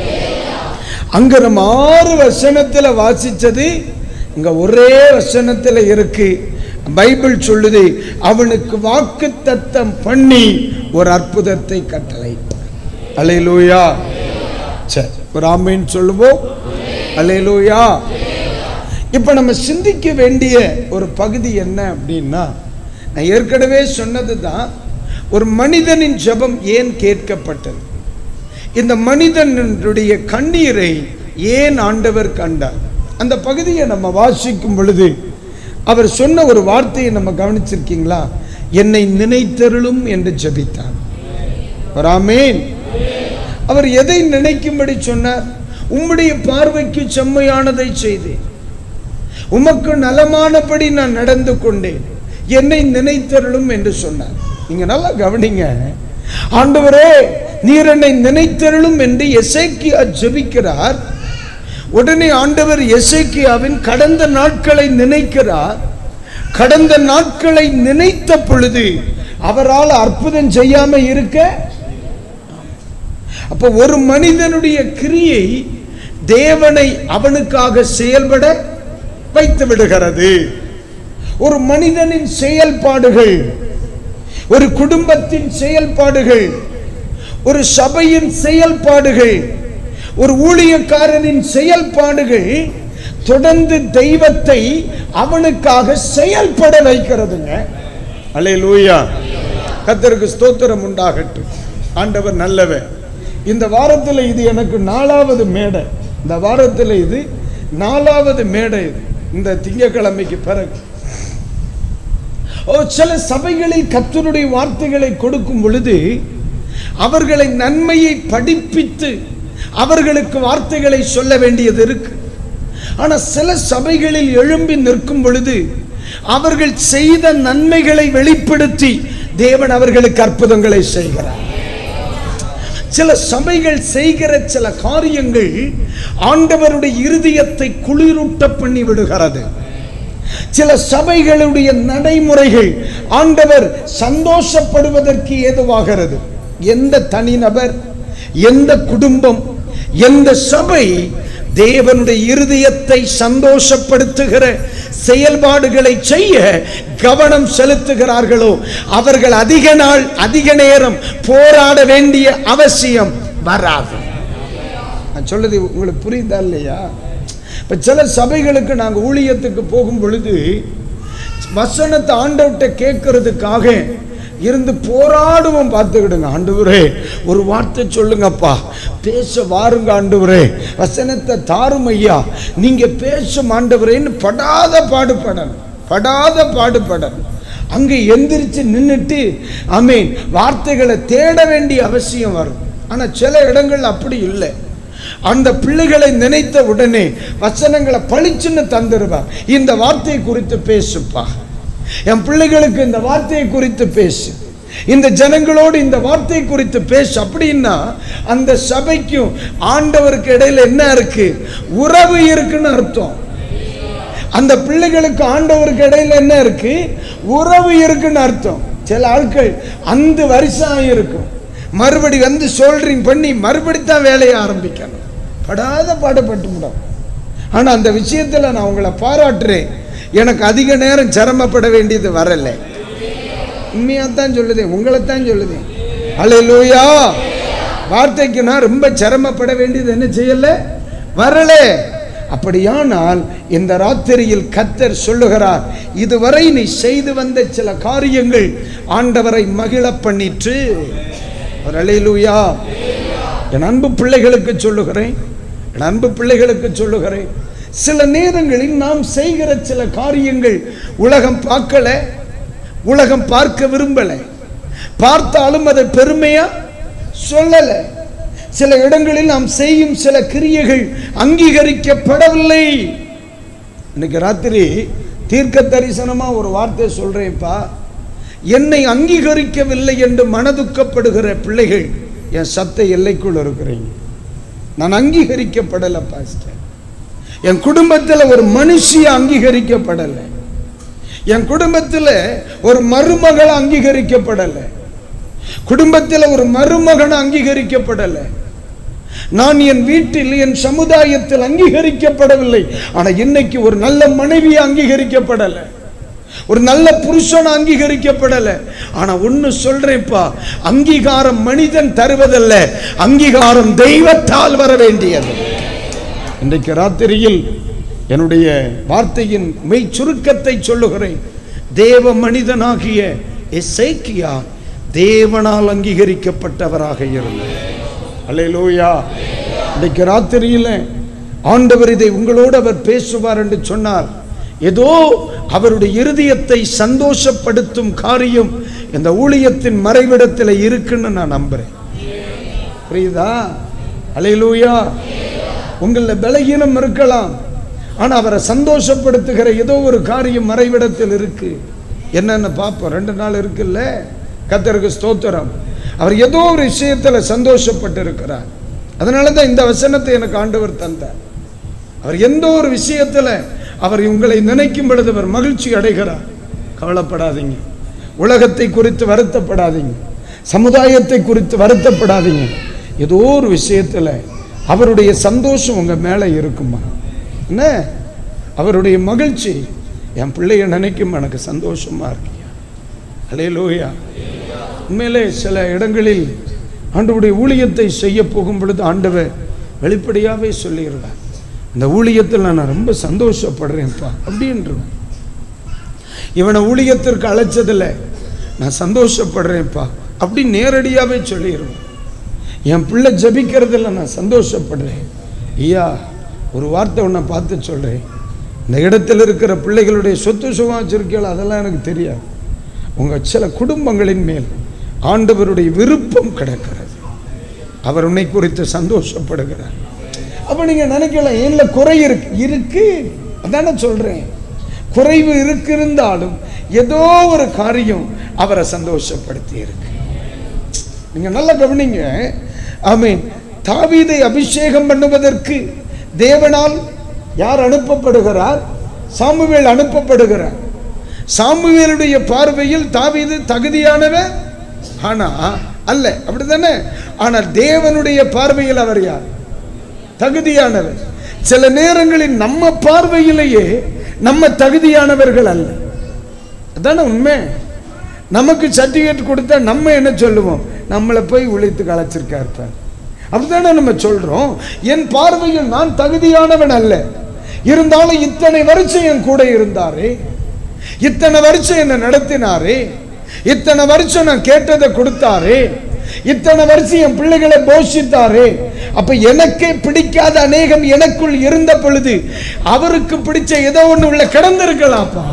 A: அங்க நம்ம ஆறு வசனத்துல வாசிச்சது இங்க ஒரே வசனத்துல இருக்கு பைபிள் சொல்லுது அவனுக்கு வாக்கு தத்தம் பண்ணி ஒரு அற்புதத்தை கட்டளையிட்டார் அலையிலூயா சரி ஒரு ஆமீன் சொல்லுவோம் அலையிலூயா இப்ப நம்ம சிந்திக்க வேண்டிய ஒரு பகுதி என்ன அப்படின்னா நான் ஏற்கனவே சொன்னது தான் ஒரு மனிதனின் ஜெபம் ஏன் கேட்கப்பட்டது இந்த மனிதனுடைய கண்ணீரை ஏன் ஆண்டவர் கண்டார் அந்த பகுதியை நம்ம வாசிக்கும் பொழுது அவர் சொன்ன ஒரு வார்த்தையை நம்ம கவனிச்சிருக்கீங்களா என்னை நினைத்தருளும் என்று ஜெபித்தார் ஒரு ஆமேன் அவர் எதை நினைக்கும்படி சொன்னார் உம்முடைய பார்வைக்கு செம்மையானதை செய்தேன் உமக்கு நலமானபடி நான் நடந்து கொண்டேன் என்னை நினைத்தருளும் என்று சொன்னார் நீங்க நல்லா கவனிங்க ஆண்டவரே நீர் என்னை நினைத்தருளும் என்று எசேக்கியா ஜெபிக்கிறார் உடனே ஆண்டவர் எசேக்கியாவின் கடந்த நாட்களை நினைக்கிறார் கடந்த நாட்களை நினைத்த பொழுது அவரால் அற்புதம் செய்யாம இருக்க அப்ப ஒரு மனிதனுடைய கிரியை தேவனை அவனுக்காக செயல்பட வைத்து விடுகிறது ஒரு மனிதனின் செயல்பாடுகள் ஒரு குடும்பத்தின் செயல்பாடுகள் ஒரு சபையின் செயல்பாடுகள் ஒரு ஊழியக்காரனின் செயல்பாடுகள் தொடர்ந்து தெய்வத்தை அவனுக்காக செயல்பட வைக்கிறதுங்க அலே லூயா கத்தருக்கு ஸ்தோத்திரம் உண்டாகட்டும் ஆண்டவர் நல்லவன் இந்த வாரத்தில் இது எனக்கு நாலாவது மேடை இந்த வாரத்தில் இது நாலாவது மேடை இது இந்த திங்கட்கிழமைக்கு பிறகு ஓ சில சபைகளில் கர்த்தருடைய வார்த்தைகளை கொடுக்கும் பொழுது அவர்களை நன்மையை படிப்பித்து அவர்களுக்கு வார்த்தைகளை சொல்ல வேண்டியது இருக்கு ஆனா சில சபைகளில் எழும்பி நிற்கும் பொழுது அவர்கள் செய்த நன்மைகளை வெளிப்படுத்தி தேவன் அவர்களுக்கு அற்புதங்களை செய்கிறார் சில சபைகள் செய்கிற சில காரியங்கள் ஆண்டவருடைய இருதயத்தை குளிரூட்ட பண்ணி விடுகிறது சில சபைகளுடைய நடைமுறைகள் ஆண்டவர் சந்தோஷப்படுவதற்கு ஏதுவாகிறது எந்த தனிநபர் எந்த குடும்பம் எந்த சபை தேவனுடைய இருதயத்தை சந்தோஷப்படுத்துகிற செயல்பாடுகளை செய்ய கவனம் செலுத்துகிறார்களோ அவர்கள் அதிக நாள் அதிக நேரம் போராட வேண்டிய அவசியம் வராது நான் சொல்றது உங்களுக்கு புரியுதா இல்லையா இப்ப சில சபைகளுக்கு நாங்க ஊழியத்துக்கு போகும் பொழுது வசனத்தை ஆண்டவர்கிட்ட கேட்கறதுக்காக இருந்து போராடுவோம் பார்த்துக்கிடுங்க ஆண்டவரே ஒரு வார்த்தை சொல்லுங்கப்பா பேச வாருங்க ஆண்டவரே வசனத்தை தாரும் ஐயா நீங்க பேசும் ஆண்டவரேன்னு படாத பாடுபடணும் படாத பாடுபடணும் அங்க எந்திரிச்சு நின்னுட்டு அமீன் வார்த்தைகளை தேட வேண்டிய அவசியம் வரும் ஆனா சில இடங்கள் அப்படி இல்லை அந்த பிள்ளைகளை நினைத்த உடனே வசனங்களை பளிச்சுன்னு தந்துருவார் இந்த வார்த்தை குறித்து பேசுப்பா என் பிள்ளைகளுக்கு இந்த வார்த்தையை குறித்து பேசு இந்த ஜனங்களோடு இந்த வார்த்தை குறித்து பேசு அப்படின்னா அந்த சபைக்கும் ஆண்டவருக்கு இடையில என்ன இருக்கு உறவு இருக்குன்னு அர்த்தம் அந்த பிள்ளைகளுக்கு ஆண்டவருக்கு இடையில என்ன இருக்கு உறவு இருக்குன்னு அர்த்தம் சில ஆட்கள் அந்த வருஷம் இருக்கும் மறுபடி வந்து சோல்டரிங் பண்ணி மறுபடி தான் வேலையை ஆரம்பிக்கணும் படாத பாடுபட்டு விடும் ஆனால் அந்த விஷயத்தில் நான் உங்களை பாராட்டுறேன் எனக்கு அதிக நேரம் சிரமப்பட வேண்டியது வரலை உண்மையாக தான் சொல்லுதேன் உங்களை தான் சொல்லுதேன் அல்லேலூயா வார்த்தைக்கு நான் ரொம்ப சிரமப்பட வேண்டியது என்ன செய்யல வரலே அப்படியானால் இந்த ராத்திரியில் கத்தர் சொல்லுகிறார் இதுவரை நீ செய்து வந்த சில காரியங்கள் ஆண்டவரை மகிழ பண்ணிற்று ஒரு அல்லேலூயா என் அன்பு பிள்ளைகளுக்கு சொல்லுகிறேன் என் அன்பு பிள்ளைகளுக்கு சொல்லுகிறேன் சில நேரங்களில் நாம் செய்கிற சில காரியங்கள் உலகம் பார்க்கல உலகம் பார்க்க விரும்பல பார்த்தாலும் அதை பெருமையா சொல்லல சில இடங்களில் நாம் செய்யும் சில கிரியைகள் அங்கீகரிக்கப்படவில்லை இன்னைக்கு ராத்திரி தீர்க்க தரிசனமா ஒரு வார்த்தை சொல்றேன்ப்பா என்னை அங்கீகரிக்கவில்லை என்று மனதுக்கப்படுகிற பிள்ளைகள் என் சத்த எல்லைக்குள் இருக்கிறீங்க நான் அங்கீகரிக்கப்படலை பாஸ்டர் என் குடும்பத்தில் ஒரு மனுஷிய அங்கீகரிக்கப்படலை என் குடும்பத்தில் ஒரு மருமகள் அங்கீகரிக்கப்படலை குடும்பத்தில் ஒரு மருமகன் அங்கீகரிக்கப்படலை நான் என் வீட்டில் என் சமுதாயத்தில் அங்கீகரிக்கப்படவில்லை ஆனா இன்னைக்கு ஒரு நல்ல மனைவி அங்கீகரிக்கப்படலை ஒரு நல்ல புருஷன் அங்கீகரிக்கப்படலை ஆனா ஒன்னு சொல்றேன்ப்பா அங்கீகாரம் மனிதன் தருவதல்ல அங்கீகாரம் தெய்வத்தால் வர வேண்டியது இன்றைக்கு ராத்திரியில் என்னுடைய வார்த்தையின் மெய் சுருக்கத்தை சொல்லுகிறேன் தேவ மனிதனாகிய எசேக்கியா தேவனால் அங்கீகரிக்கப்பட்டவராக இருந்தார் அல்லேலூயா இன்றைக்கு ராத்திரியில் ஆண்டவர் இதை உங்களோடு அவர் பேசுவார் என்று சொன்னார் ஏதோ அவருடைய இருதயத்தை சந்தோஷப்படுத்தும் காரியம் இந்த ஊழியத்தின் மறைவிடத்தில் இருக்குன்னு நான் நம்புறேன் புரியுதா அலையிலூயா உங்களில் பலகீனம் இருக்கலாம் ஆனால் அவரை சந்தோஷப்படுத்துகிற ஏதோ ஒரு காரியம் மறைவிடத்தில் இருக்கு என்னென்னு பார்ப்போம் ரெண்டு நாள் இருக்குல்ல கத்தருக்கு ஸ்தோத்திரம் அவர் ஏதோ ஒரு விஷயத்தில் சந்தோஷப்பட்டு இருக்கிறார் அதனால தான் இந்த வசனத்தை எனக்கு ஆண்டவர் தந்தார் அவர் எந்த ஒரு விஷயத்தில் அவர் உங்களை நினைக்கும் பொழுது அவர் மகிழ்ச்சி அடைகிறார் கவலைப்படாதீங்க உலகத்தை குறித்து வருத்தப்படாதீங்க சமுதாயத்தை குறித்து வருத்தப்படாதீங்க ஏதோ ஒரு விஷயத்தில் அவருடைய சந்தோஷம் உங்கள் மேலே இருக்குமா என்ன அவருடைய மகிழ்ச்சி என் பிள்ளைய நினைக்கும் எனக்கு சந்தோஷமா இருக்கியா அலே லோயா உண்மையிலே சில இடங்களில் ஆண்டவருடைய ஊழியத்தை செய்ய போகும் பொழுது ஆண்டவர் வெளிப்படையாகவே சொல்லிடுறார் இந்த ஊழியத்தில் நான் ரொம்ப சந்தோஷப்படுறேன்ப்பா அப்படின்றவன் இவனை ஊழியத்திற்கு அழைச்சதில்ல நான் சந்தோஷப்படுறேன்ப்பா அப்படி நேரடியாகவே சொல்லிடுவேன் என் பிள்ளை ஜபிக்கிறதுல நான் சந்தோஷப்படுறேன் ஐயா ஒரு வார்த்தை உன்னை பார்த்து சொல்கிறேன் இந்த இடத்துல இருக்கிற பிள்ளைகளுடைய சொத்து சுகம் வச்சிருக்கீங்களா அதெல்லாம் எனக்கு தெரியாது உங்கள் சில குடும்பங்களின் மேல் ஆண்டவருடைய விருப்பம் கிடக்கிறது அவர் உன்னை குறித்து சந்தோஷப்படுகிறார் அப்போ நீங்கள் நினைக்கலாம் ஏன்ல குறை இருக்கு இருக்கு அதானே சொல்கிறேன் குறைவு இருக்கு இருந்தாலும் ஏதோ ஒரு காரியம் அவரை சந்தோஷப்படுத்தி இருக்கு நீங்க நல்லா கவனிங்க ஆமீன் தாவீதை அபிஷேகம் பண்ணுவதற்கு தேவனால் யார் அனுப்பப்படுகிறார் சாமுவேல் அனுப்பப்படுகிறார் சாமுவேலுடைய பார்வையில் தாவீது தகுதியானவர் ஆனா அல்ல அப்படிதானே ஆனால் தேவனுடைய பார்வையில் அவர் யார் தகுதியானவர் சில நேரங்களில் நம்ம பார்வையிலேயே நம்ம தகுதியானவர்கள் அல்ல அதானே உண்மை நமக்கு சர்டிஃபிகேட் கொடுத்தா நம்ம என்ன சொல்லுவோம் நம்மளை போய் உழைத்து கலைச்சிருக்காரு பார் அப்படித்தானே நம்ம சொல்றோம் என் பார்வையில் நான் தகுதியானவன் அல்ல இருந்தாலும் இத்தனை வருஷம் என் கூட இருந்தாரே இத்தனை வருஷம் என்னை நடத்தினாரே இத்தனை வருஷம் நான் கேட்டதை கொடுத்தாரே இத்தனை வருஷம் என் பிள்ளைகளை போஷித்தாரே அப்ப எனக்கே பிடிக்காத அநேகம் எனக்குள் இருந்த பொழுது அவருக்கு பிடிச்ச ஏதோ ஒண்ணு உள்ள கிடந்திருக்கலாம்ப்பா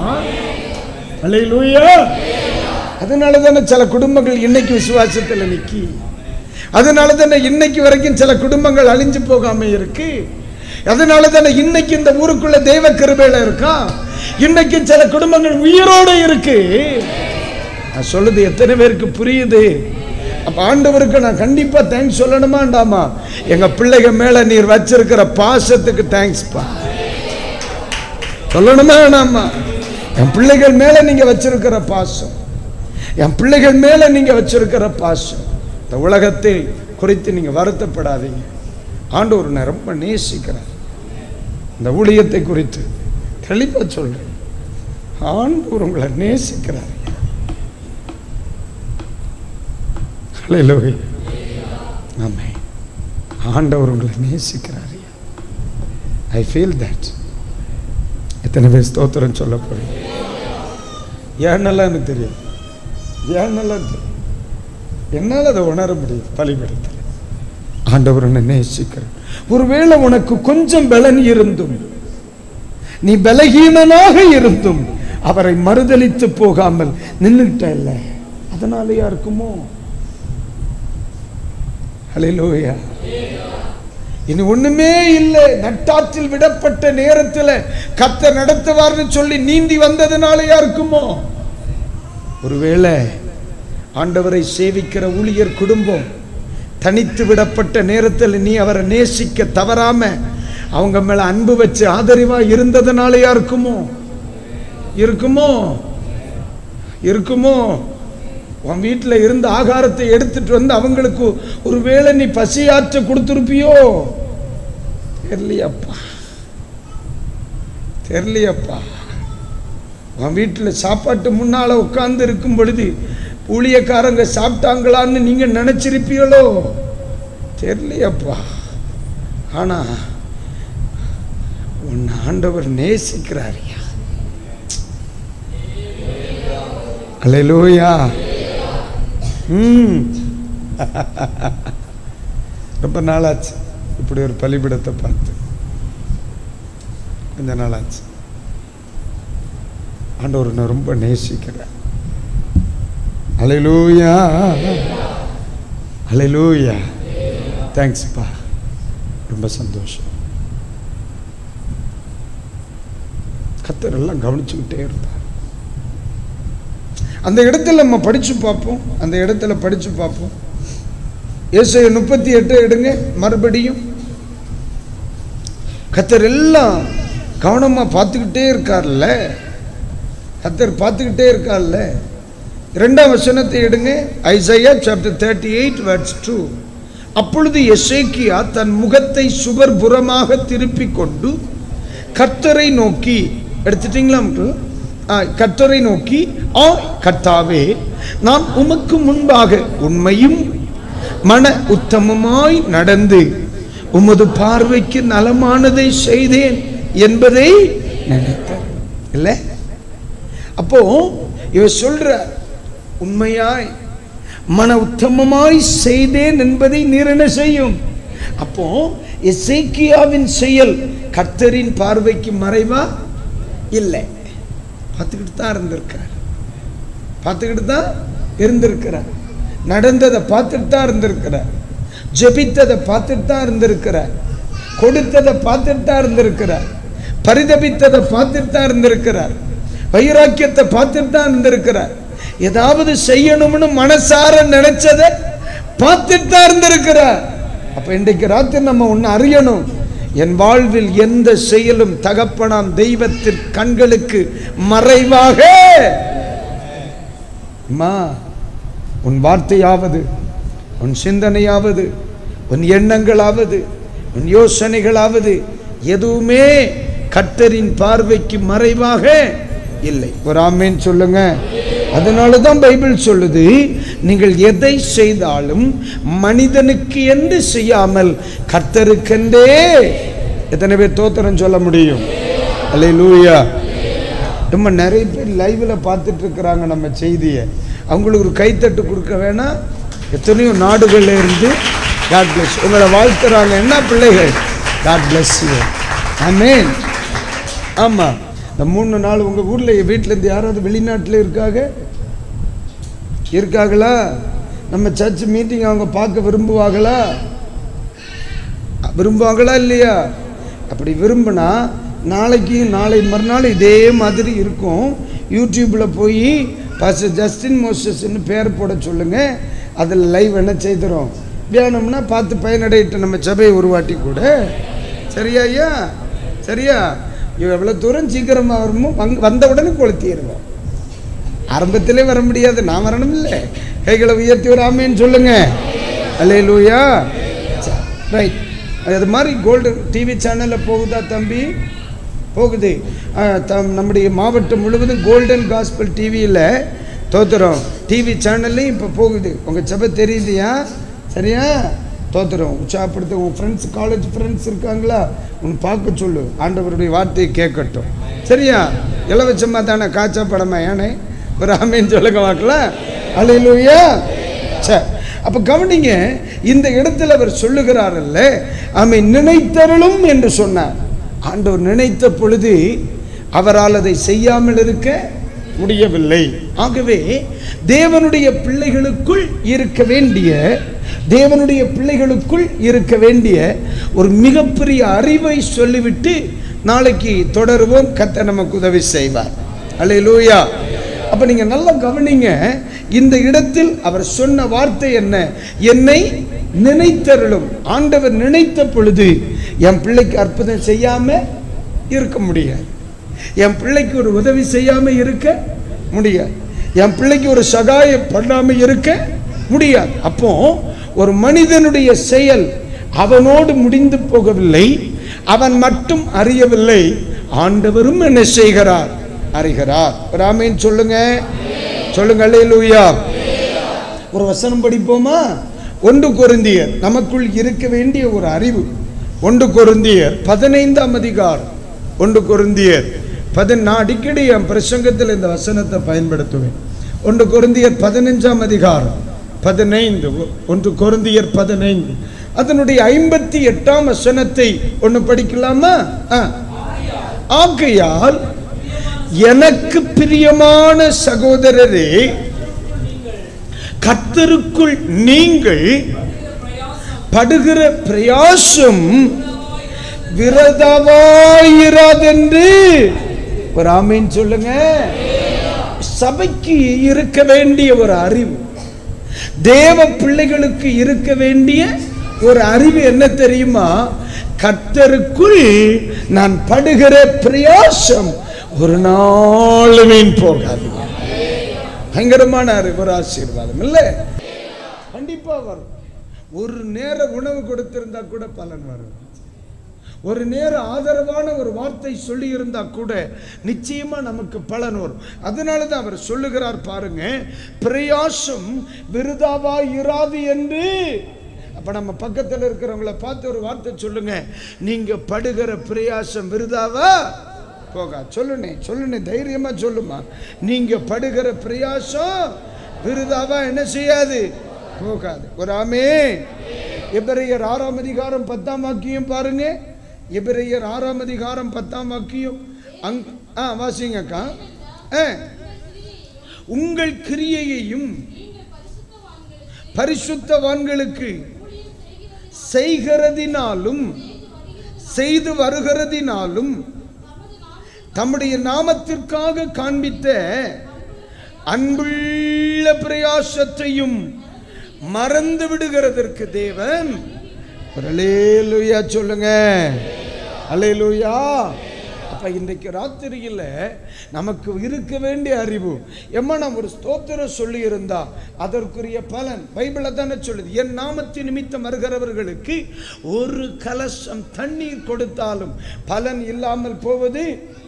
A: அல்லேலூயா அதனால தானே சில குடும்பங்கள் இன்னைக்கு விசுவாசத்தில் நிக்கி அதனால தானே இன்னைக்கு வரைக்கும் சில குடும்பங்கள் அழிஞ்சு போகாம இருக்கு அதனால தானே இன்னைக்கு இந்த ஊருக்குள்ள தெய்வ கிருபையில இருக்கான் இன்னைக்கு சில குடும்பங்கள் உயிரோட இருக்கு நான் சொல்லுது எத்தனை பேருக்கு புரியுது அப்ப ஆண்டவருக்கு நான் கண்டிப்பா தேங்க்ஸ் சொல்லணுமாண்டாமா எங்க பிள்ளைங்க மேல நீர் வச்சிருக்கிற பாசத்துக்கு தேங்க்ஸ் பா சொல்லணுமா வேணாமா என் பிள்ளைகள் மேல நீங்க வச்சிருக்கிற பாசம் என் பிள்ளைகள் மேல நீங்க வச்சிருக்கிற பாசம் இந்த உலகத்தை குறித்து நீங்க வருத்தப்படாதீங்க ஆண்டவர் நான் ரொம்ப நேசிக்கிறேன் இந்த ஊழியத்தை குறித்து தெளிவா சொல்றேன் ஆண்டவர் உங்களை நேசிக்கிறார் ஹalleluya ஆமென் ஆண்டவர் உங்களை நேசிக்கிறார் ஐ ஃபீல் தட் எத்தனை பேர் ஸ்தோத்திரம் சொல்ல போறீங்க ஏன்னெல்லாம் எனக்கு தெரியும் ஏன்னெல்லாம் தெரியும் என்னால் அதை உணர முடியும் பலிபடத்தில் ஆண்டவர் உன்னை நேசிக்கிறார் ஒருவேளை உனக்கு கொஞ்சம் பலன் இருந்தும் நீ பலகீனனாக இருந்தும் அவரை மறுதலித்து போகாமல் நின்றுட்ட இல்லை அதனாலயா இருக்குமோ ஹalleluya இனி ஒண்ணுமே இல்லை நட்டாற்றில் விடப்பட்ட நேரத்தில் கத்த நடத்துவார்னு சொல்லி நீந்தி வந்ததுனாலயா இருக்குமோ ஒருவேளை ஆண்டவரை சேவிக்கிற ஊழியர் குடும்பம் தனித்து விடப்பட்ட நேரத்தில் நீ அவரை நேசிக்க தவறாம அவங்க மேல அன்பு வச்சு ஆதரவா இருந்ததுனாலயா இருக்குமோ இருக்குமோ இருக்குமோ உன் வீட்டில் இருந்த ஆகாரத்தை எடுத்துட்டு வந்து அவங்களுக்கு ஒருவேளை நீ பசியாற்ற கொடுத்துருப்பியோ தெரியலையப்பா தெரியலையப்பா உன் வீட்டில் சாப்பாட்டு முன்னால உட்கார்ந்து இருக்கும் பொழுது ஊழியக்காரங்க சாப்பிட்டாங்களான்னு நீங்க நினைச்சிருப்பீங்களோ தெரியலையப்பா ஆனா உன் ஆண்டவர் நேசிக்கிறாரியா அல்லேலூயா ம் ரொம்ப நாளாச்சு இப்படி ஒரு பலிபிடத்தை பார்த்து கொஞ்ச நாளாச்சு ஆண்டவர் நான் ரொம்ப நேசிக்கிறேன் அலையிலூயா அலையிலூயா தேங்க்ஸ்ப்பா ரொம்ப சந்தோஷம் கத்தர் எல்லாம் கவனிச்சுக்கிட்டே இருந்தார் அந்த இடத்துல நம்ம படிச்சு பார்ப்போம் அந்த இடத்துல படிச்சு பார்ப்போம் ஏசாயா முப்பத்தி எட்டு எடுங்க மறுபடியும் கத்தர் எல்லாம் கவனமா பார்த்துக்கிட்டே இருக்கார்ல கத்தர் பார்த்துக்கிட்டே இருக்கார்ல இரண்டாம் வசனத்தை எடுங்க Isaiah chapter thirty eight words two அப்பொழுது எசேக்கியா தன் முகத்தை சுவர் புறமாக திருப்பிக் கொண்டு கர்த்தரை நோக்கி எடுத்துட்டீங்களா uncle? ஆ, கர்த்தரை நோக்கி ஆ கர்த்தாவே நான் உமக்கு முன்பாக உண்மையும் மன உத்தமமாய் நடந்து உமது பார்வைக்கு நலமானதை செய்தேன் என்பதை நினைத்தேன் இல்லை அப்போ இவ சொல்ற உண்மையாய் மன உத்தமமாய் செய்தேன் என்பதை நீர் என்ன செய்யும் அப்போ எசேக்கியாவின் செயல் கர்த்தரின் பார்வைக்கு மறைவா இல்லை பார்த்துக்கிட்டு தான் இருந்திருக்கார் பார்த்துக்கிட்டு தான் இருந்திருக்கிறார் நடந்ததை பார்த்துட்டு தான் இருந்திருக்கிறார் ஜெபித்ததை பார்த்துட்டு தான் இருந்திருக்கிறார் கொடுத்ததை பார்த்துட்டு தான் இருந்திருக்கிறார் பரிதபித்ததை பார்த்துட்டு தான் இருந்திருக்கிறார் வைராக்கியத்தை பார்த்துட்டு தான் இருந்திருக்கிறார் ஏதாவது செய்யணும்னு மனசார நினைச்சதை பார்த்துட்டு தான் இருந்திருக்கிறார் அப்ப இன்றைக்கு ராத்திரி நம்ம ஒன்று அறியணும் என் வாழ்வில் எந்த செயலும் தகப்பனாம் தெய்வத்தின் கண்களுக்கு மறைவாக அம்மா உன் வார்த்தையாவது உன் சிந்தனையாவது உன் எண்ணங்களாவது உன் யோசனைகளாவது எதுவுமே கர்த்தரின் பார்வைக்கு மறைவாக இல்லை ஒரு ஆமேன் சொல்லுங்க அதனால தான் பைபிள் சொல்லுது நீங்கள் எதை செய்தாலும் மனிதனுக்கு என்று செய்யாமல் கர்த்தருக்கென்றே எத்தனை பேர் தோத்திரம் சொல்ல முடியும் அல்லேலூயா ரொம்ப நிறைய பேர் லைவ்ல பார்த்துட்டு இருக்கிறாங்க நம்ம செய்தியை அவங்களுக்கு ஒரு கைத்தட்டு கொடுக்க வேணாம் எத்தனையோ நாடுகள்ல இருந்து காட் பிளஸ் உங்களை வாழ்த்துறாங்க என்ன பிள்ளைகள் காட் பிளஸ் யூ ஆமேன் ஆமாம் இந்த மூணு நாள் உங்கள் ஊரில் வீட்டில் இருந்து யாராவது வெளிநாட்டில் இருக்காங்க இருக்காங்களா நம்ம சர்ச் மீட்டிங் அவங்க பார்க்க விரும்புவாங்களா விரும்புவாங்களா இல்லையா அப்படி விரும்பினா நாளைக்கு நாளை மறுநாள் இதே மாதிரி இருக்கும் யூடியூப்பில் போய் பாஸ்டர் ஜஸ்டின் மோசஸ்ன்னு பேர் போட சொல்லுங்கள் அதில் லைவ் என்ன செய்துரும் வேணும்னா பார்த்து பயனடையிட்டு நம்ம சபையை உருவாட்டி கூட சரியா ஐயா சரியா எவ்வளோ தூரம் சீக்கிரமாக வருமோ வங் வந்த உடனே கொளுத்திடுவோம் ஆரம்பத்திலே வர முடியாது நான் வரணும் இல்லை கைகளை உயர்த்தி வராமேன்னு சொல்லுங்க அல்லே லூயா ரைட் அது மாதிரி கோல்டு டிவி சேனலில் போகுதா தம்பி போகுது ஆ, தம் நம்முடைய மாவட்டம் முழுவதும் கோல்டன் காஸ்பல் டிவியில் தோத்துறோம் டிவி சேனல்லையும் இப்போ போகுது உங்கள் சபை தெரியுதுயா சரியா தோத்துறோம் உற்சாகப்படுத்த உன் ஃப்ரெண்ட்ஸ் காலேஜ் ஃப்ரெண்ட்ஸ் இருக்காங்களா உன்னை பார்க்க சொல்லு ஆண்டவருடைய வார்த்தையை கேட்கட்டும் சரியா இளவச்சம்மா தானே காய்ச்சா படமா ஏனே ஒரு ஆமேன்னு சொல்லுங்க பார்க்கலாம் அலையிலூயா சரி அப்போ கவனிங்க இந்த இடத்துல அவர் சொல்லுகிறாரல்ல ஆமை நினைத்தருளும் என்று சொன்னார் ஆண்டவர் நினைத்த பொழுது அவரால் அதை செய்யாமல் இருக்க முடியவில்லை ஆகவே தேவனுடைய பிள்ளைகளுக்குள் இருக்க வேண்டிய தேவனுடைய பிள்ளைகளுக்குள் இருக்க வேண்டிய ஒரு மிகப்பெரிய அறிவை சொல்லிவிட்டு நாளைக்கு தொடருவோம் கத்த நமக்கு உதவி செய்வார் அல்லேலூயா அப்ப நீங்க நல்லா கவனிங்க இந்த இடத்தில் அவர் சொன்ன வார்த்தை என்ன என்னை நினைத்தருளும் ஆண்டவர் நினைத்த பொழுது என் பிள்ளைக்கு அற்புதம் செய்யாம இருக்க முடியாது என் பிள்ளைக்கு ஒரு உதவி செய்யாம இருக்க முடியாது என் பிள்ளைக்கு ஒரு சகாயம் பண்ணாம இருக்க முடியாது அப்போ ஒரு மனிதனுடைய செயல் அவனோடு முடிந்து போகவில்லை அவன் மட்டும் அறியவில்லை ஆண்டவரும் என்ன செய்கிறார் அறிகிறார் ஒரு ஆமீன் சொல்லுங்க சொல்லுங்க அல்லேலூயா ஒரு வசனம் படிப்போமா ஒன்று கொருந்தியர் நமக்குள் இருக்க வேண்டிய ஒரு அறிவு ஒன்று கொருந்தியர் பதினைந்தாம் அதிகாரம் ஒன்று கொருந்தியர் பதி நான் அடிக்கடி என் பிரசங்கத்தில் இந்த வசனத்தை பயன்படுத்துவேன் ஒன்று கொருந்தியர் பதினஞ்சாம் அதிகாரம் பதினைந்து ஒன்று கொருந்தியர் பதினைந்து அதனுடைய ஐம்பத்தி எட்டாம் வசனத்தை ஒன்று படிக்கலாமா ஆ. ஆகையால் எனக்கு பிரியமான சகோதரரே கர்த்தருக்குள் நீங்கள் படுகிற பிரயாசம் விரதவாயிராதென்று ஒரு ஆமீன் சொல்லுங்க சபைக்கு இருக்க வேண்டிய ஒரு அறிவு தேவ பிள்ளைகளுக்கு இருக்க வேண்டிய ஒரு அறிவு என்ன தெரியுமா கர்த்தருக்குள் நான் படுகிற பிரயாசம் ஒரு நாள் வீண் போகாது பயங்கரமான அறிவு ஒரு ஆசீர்வாதம் இல்ல கண்டிப்பா வரும் ஒரு நேர உணவு கொடுத்திருந்தா கூட பலன் வரும் ஒரு நேர ஆதரவான ஒரு வார்த்தை சொல்லி இருந்தா கூட நிச்சயமா நமக்கு பலன் வரும் அதனால தான் அவர் சொல்லுகிறார் பாருங்க பிரயாசம் விருதாவா இராது என்று அப்ப நம்ம பக்கத்தில் இருக்கிறவங்கள பார்த்து ஒரு வார்த்தை சொல்லுங்க நீங்க படுகிற பிரயாசம் விருதாவா போகா சொல்லுனே சொல்லுனே தைரியமா சொல்லுமா நீங்க படுகிற பிரயாசம் விருதாவா என்ன செய்யாது போகாது ஒரு ஆமே எபிரேயர் ஆறாம் அதிகாரம் பத்தாம் வாக்கியம் பாருங்க எபிரேயர் ஆறாம் அதிகாரம் பத்தாம் வாக்கியம் அங் ஆ வாசிங்கக்கா ஆ உங்கள் கிரியையையும் பரிசுத்தவான்களுக்கு செய்கிறதினாலும் செய்து வருகிறதினாலும் தம்முடைய நாமத்திற்காக காண்பித்த அன்புள்ள பிரயாசத்தையும் மறந்து விடுகிறதற்கு தேவன் ஒரு அலேலுயா சொல்லுங்க அலேலுயா அப்ப இன்றைக்கு ராத்திரியில் நமக்கு இருக்க வேண்டிய அறிவு எம்மா நாம் ஒரு ஸ்தோத்திரம் சொல்லி இருந்தா அதற்குரிய பலன் பைபிளை தானே சொல்லுது என் நாமத்தின் நிமித்தம் வருகிறவர்களுக்கு ஒரு கலசம் தண்ணீர் கொடுத்தாலும் பலன் இல்லாமல் போவது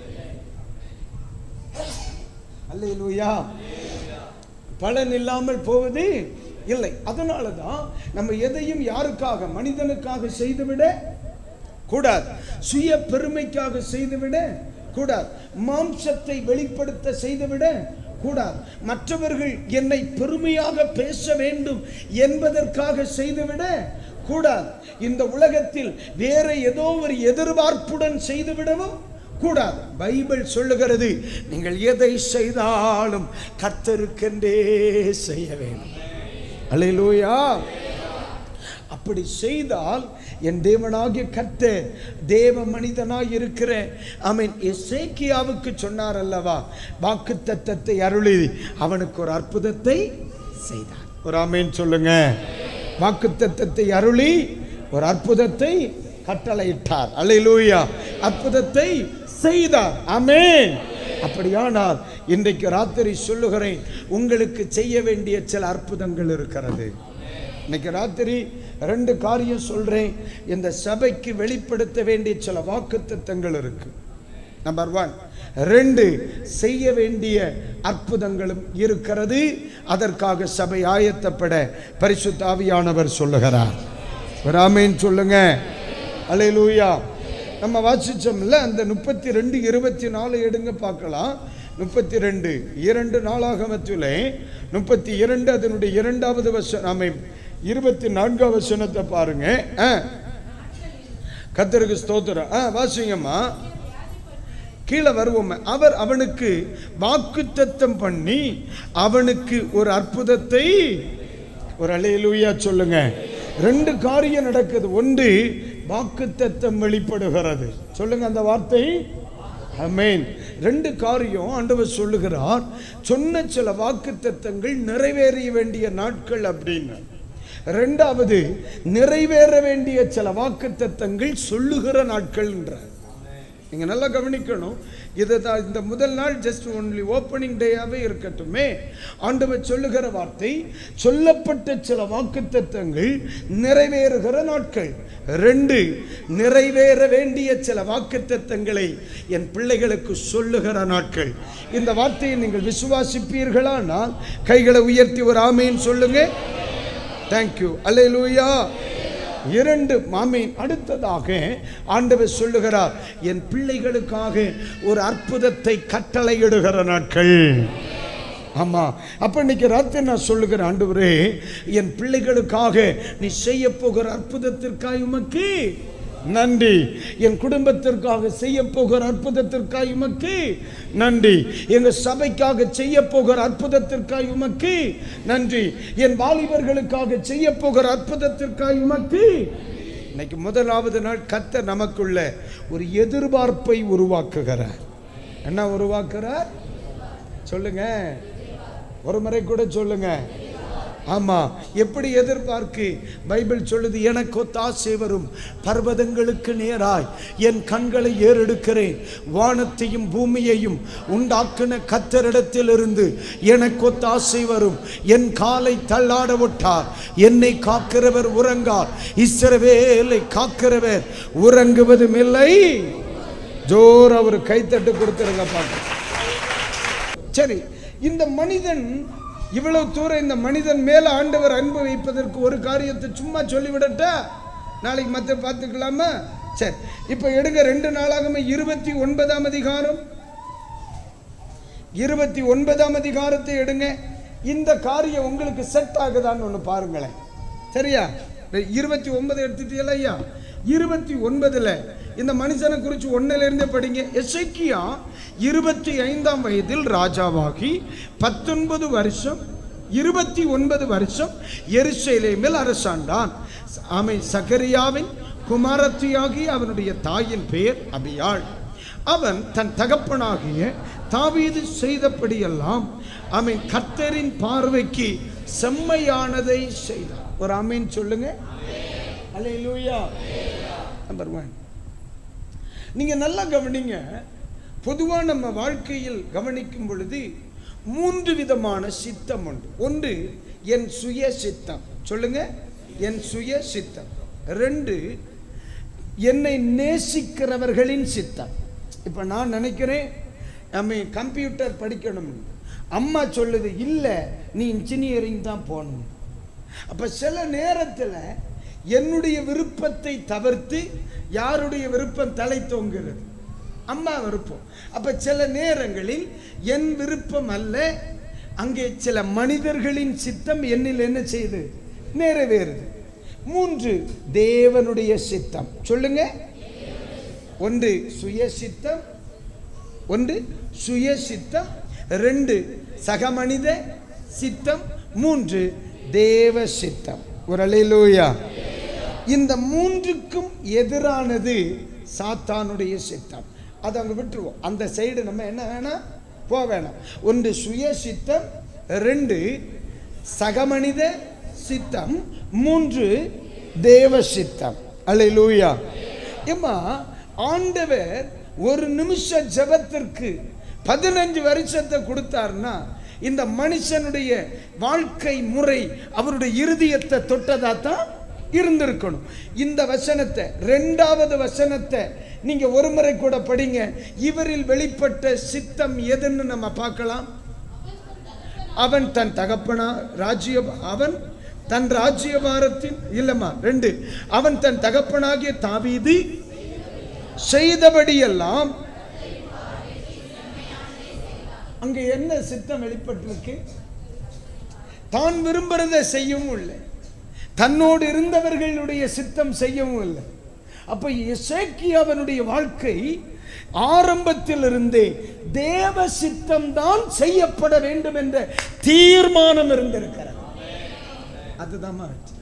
A: அல்லேலூயா பலன் இல்லாமல் போவது இல்லை அதனால தான் நம்ம எதையும் யாருக்காக மனிதனுக்காக செய்துவிட கூடாது சுய பெருமைக்காக செய்துவிட கூடாது மாம்சத்தை வெளிப்படுத்த செய்துவிட கூடாது மற்றவர்கள் என்னை பெருமையாக பேச வேண்டும் என்பதற்காக செய்துவிட கூடாது இந்த உலகத்தில் வேற ஏதோ ஒரு எதிர்பார்ப்புடன் செய்துவிடவும் கூடாது பைபிள் சொல்லுகிறது நீங்கள் எதை செய்தாலும் கர்த்தருக்கென்றே செய்ய வேண்டும் அல்லேலூயா அப்படி செய்தால் என் தேவனாகிய கர்த்தர் தேவ மனிதனாய் இருக்கிற ஆமென் எசேக்கியாவுக்கு சொன்னார் அல்லவா வாக்கு தத்தத்தை அருளி அவனுக்கு ஒரு அற்புதத்தை செய்தார் ஒரு ஆமேன் சொல்லுங்க வாக்கு தத்தத்தை அருளி ஒரு அற்புதத்தை கட்டளையிட்டார் அல்லேலூயா அற்புதத்தை செய்தார் ஆமென் அப்படியானால் இன்றைக்கு ராத்திரி சொல்லுகிறேன் உங்களுக்கு செய்ய வேண்டிய சில அற்புதங்கள் இருக்கிறது இன்னைக்கு ராத்திரி ரெண்டு காரியம் சொல்றேன் இந்த சபைக்கு வெளிப்படுத்த வேண்டிய சில வாக்குத்தத்தங்கள் இருக்கு நம்பர் ஒன் ரெண்டு செய்ய வேண்டிய அற்புதங்களும் இருக்கிறது அதற்காக சபை ஆயத்தப்பட பரிசுத்த ஆவியானவர் சொல்லுகிறார் ஒரு ஆமேன் சொல்லுங்க அல்லேலூயா நம்ம வாசிச்சோம்ல அந்த முப்பத்தி ரெண்டு இருபத்தி நாலு எடுங்க பார்க்கலாம் முப்பத்தி ரெண்டு இரண்டு நாளாகமத்திலே முப்பத்தி இரண்டு அதனுடைய இரண்டாவது வசனம் ஆமை இருபத்தி நான்காவது வசனத்தை பாருங்க ஆ. கர்த்தருக்கு ஸ்தோத்திரம் ஆ வாசிங்கம்மா கீழே வருவோமே அவர் அவனுக்கு வாக்குத்தத்தம் பண்ணி அவனுக்கு ஒரு அற்புதத்தை ஒரு அலையிலூயா சொல்லுங்க ரெண்டு காரியம் நடக்குது ஒன்று வாக்குத்தத்தம் வெளிப்படுகிறது சொல்லுங்க அந்த வார்த்தை அமேன் ரெண்டு காரியம் ஆண்டவர் சொல்லுகிறார் சொன்ன சில வாக்குத்தத்தங்கள் நிறைவேற வேண்டிய நாட்கள் அப்படின்னு ரெண்டாவது நிறைவேற வேண்டிய சில வாக்குத்தத்தங்கள் சொல்லுகிற நாட்கள்ன்றார் நீங்கள் நல்லா கவனிக்கணும் இதை தான் இந்த முதல் நாள் ஜஸ்ட் ஒன்லி ஓப்பனிங் டேயாகவே இருக்கட்டுமே ஆண்டவர் சொல்லுகிற வார்த்தை சொல்லப்பட்ட சில வாக்குத்தத்தங்கள் நிறைவேறுகிற நாட்கள் ரெண்டு நிறைவேற வேண்டிய சில வாக்குத்தத்தங்களை என் பிள்ளைகளுக்கு சொல்லுகிற நாட்கள் இந்த வார்த்தையை நீங்கள் விசுவாசிப்பீர்களானால் கைகளை உயர்த்தி ஒரு ஆமேன்னு சொல்லுங்க தேங்க்யூ அல்லேலூயா இரண்டு மாமீன் அடுத்ததாக ஆண்டவர் சொல்லுகிறார் என் பிள்ளைகளுக்காக ஒரு அற்புதத்தை கட்டளையிடுகிற நாட்கள் ஆமா அப்ப இன்னைக்கு ராத்திரி நான் சொல்லுகிறேன் ஆண்டவரே என் பிள்ளைகளுக்காக நீ செய்ய போகிற அற்புதத்திற்காக உமக்கு நன்றி என் குடும்பத்திற்காக செய்ய போகிற அற்புதத்திற்காக உமக்கு நன்றி எங்க சபைக்காக செய்ய போகிற அற்புதத்திற்காக உமக்கு நன்றி என் வாலிபர்களுக்காக செய்ய போகிற அற்புதத்திற்காக உமக்கு இன்னைக்கு முதலாவது நாள் கத்த நமக்குள்ள ஒரு எதிர்பார்ப்பை உருவாக்குகிறார் என்ன உருவாக்குறார் சொல்லுங்க ஒரு முறை கூட சொல்லுங்க ஆமா எப்படி எதிர்பார்க்கு பைபிள் சொல்லுது எனக்கு ஒத்தாசை வரும் பர்வதங்களுக்கு நேராய் என் கண்களை ஏறெடுக்கிறேன் வானத்தையும் பூமியையும் உண்டாக்கின கத்தரிடத்திலிருந்து எனக்கு ஒத்தாசை வரும் என் காலை தள்ளாட விட்டார் என்னை காக்கிறவர் உறங்கார் இஸ்ரவேலை காக்கிறவர் உறங்குவதும் இல்லை ஜோர் அவர் கைத்தட்டு கொடுத்துருங்க பாக்க சரி இந்த மனிதன் இவ்வளவு தூரம் இந்த மனிதன் மேல ஆண்டவர் அன்பு வைப்பதற்கு ஒரு காரியத்தை சும்மா சொல்லிவிடட்டா நாளைக்கு மற்ற பார்த்துக்கலாமா சரி இப்போ எடுங்க ரெண்டு நாளாகவே இருபத்தி ஒன்பதாம் அதிகாரம் இருபத்தி ஒன்பதாம் அதிகாரத்தை எடுங்க இந்த காரியம் உங்களுக்கு செட் ஆகுதான்னு ஒன்று பாருங்களேன் சரியா இருபத்தி ஒன்பது எடுத்துட்டீங்களா ஐயா இருபத்தி ஒன்பதுல இந்த மனுஷனை குறித்து ஒன்னுல இருந்தே படிங்க எசைக்கியா இருபத்தி ஐந்தாம் வயதில் ராஜாவாகி பத்தொன்பது வருஷம் இருபத்தி ஒன்பது வருஷம் எருசலேமில் அரசாண்டான் ஆமை சகரியாவின் குமாரத்தியாகி அவனுடைய தாயின் பெயர் அபியாள் அவன் தன் தகப்பனாகிய தாவீது செய்தபடியெல்லாம் அவன் கர்த்தரின் பார்வைக்கு செம்மையானதை செய்தான் ஒரு அமீன் சொல்லுங்க அல்லேலூயா நம்பர் ஒன் நீங்க நல்லா கவனிங்க பொதுவா நம்ம வாழ்க்கையில் கவனிக்கும் பொழுது மூன்று விதமான சித்தம் உண்டு ஒன்று என் சுய சித்தம் சொல்லுங்க என் சுய சித்தம் ரெண்டு என்னை நேசிக்கிறவர்களின் சித்தம் இப்போ நான் நினைக்கிறேன் நம்ம கம்ப்யூட்டர் படிக்கணும் அம்மா சொல்லுது இல்லை நீ இன்ஜினியரிங் தான் போகணும் அப்போ சில நேரத்தில் என்னுடைய விருப்பத்தை தவிர்த்து யாருடைய விருப்பம் தலை தோங்குகிறது அம்மா விருப்பம் அப்போ சில நேரங்களில் என் விருப்பம் அல்ல அங்கே சில மனிதர்களின் சித்தம் என்னில் என்ன செய்யுது நிறைவேறுது மூன்று தேவனுடைய சித்தம் சொல்லுங்க ஒன்று சுய சித்தம் ஒன்று சுய சித்தம் ரெண்டு சக மனித சித்தம் மூன்று தேவ சித்தம் ஒரு அலையிலூயா இந்த மூன்றுக்கும் எதிரானது சாத்தானுடைய சித்தம் அதை அங்கே விட்டுருவோம் அந்த சைடு நம்ம என்ன வேணாம் போக வேணாம் ஒன்று சுய சித்தம் ரெண்டு சகமனித சித்தம் மூன்று தேவ சித்தம் அல்லேலூயா ஏம்மா ஆண்டவர் ஒரு நிமிஷ ஜெபத்திற்கு பதினஞ்சு வருஷத்தை கொடுத்தாருன்னா இந்த மனுஷனுடைய வாழ்க்கை முறை அவருடைய இருதயத்தை தொட்டதா தான் இருந்திருக்கணும் இந்த வசனத்தை ரெண்டாவது வசனத்தை நீங்க ஒரு முறை கூட படிங்க இவரில் வெளிப்பட்ட சித்தம் எதுன்னு நம்ம பார்க்கலாம் அவன் தன் தகப்பனா ராஜ்ய அவன் தன் ராஜ்யபாரத்தின் இல்லம்மா ரெண்டு அவன் தன் தகப்பனாகிய தாவீது செய்தபடியெல்லாம் அங்க என்ன சித்தம் வெளிப்பட்டிருக்கு தான் விரும்புறதை செய்யவும் இல்லை தன்னோடு இருந்தவர்களுடைய சித்தம் செய்யவும் இல்லை அப்ப இசைக்கியாவனுடைய வாழ்க்கை ஆரம்பத்திலிருந்தே தேவ சித்தம் தான் செய்யப்பட வேண்டும் என்ற தீர்மானம் இருந்திருக்கிறது அதுதான்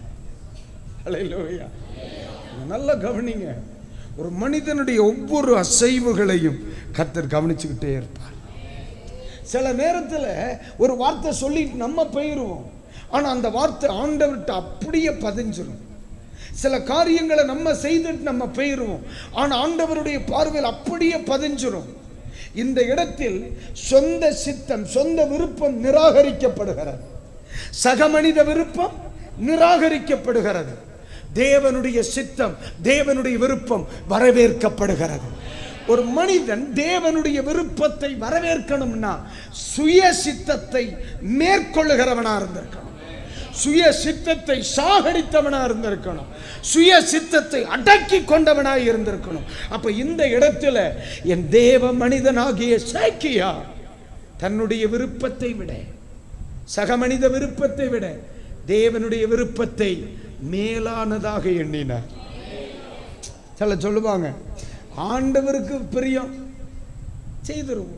A: ஹalleluya நல்லா கவனிங்க ஒரு மனிதனுடைய ஒவ்வொரு அசைவுகளையும் கர்த்தர் கவனிச்சுக்கிட்டே இருப்பார் சில நேரத்தில் ஒரு வார்த்தை சொல்லிட்டு நம்ம போயிடுவோம் ஆனால் அந்த வார்த்தை ஆண்டவர்கிட்ட அப்படியே பதிஞ்சிரும் சில காரியங்களை நம்ம செய்துட்டு நம்ம போயிடுவோம் ஆனால் ஆண்டவருடைய பார்வையில் அப்படியே பதிஞ்சிரும் இந்த இடத்தில் சொந்த சித்தம் சொந்த விருப்பம் நிராகரிக்கப்படுகிறது சக மனித விருப்பம் நிராகரிக்கப்படுகிறது தேவனுடைய சித்தம் தேவனுடைய விருப்பம் வரவேற்கப்படுகிறது ஒரு மனிதன் தேவனுடைய விருப்பத்தை வரவேற்கணும்னா சுய சித்தத்தை மேற்கொள்ளுகிறவனா இருந்திருக்கணும் சுய சித்தத்தை சாகடித்தவனா இருந்திருக்கணும் சுய சித்தத்தை அடக்கி கொண்டவனா இருந்திருக்கணும் அப்ப இந்த இடத்துல என் தேவ மனிதனாகிய சேக்கியா தன்னுடைய விருப்பத்தை விட சக மனித விருப்பத்தை விட தேவனுடைய விருப்பத்தை மேலானதாக எண்ணினார் சில சொல்லுவாங்க ஆண்டவருக்கு பிரியம் செய்திருவோம்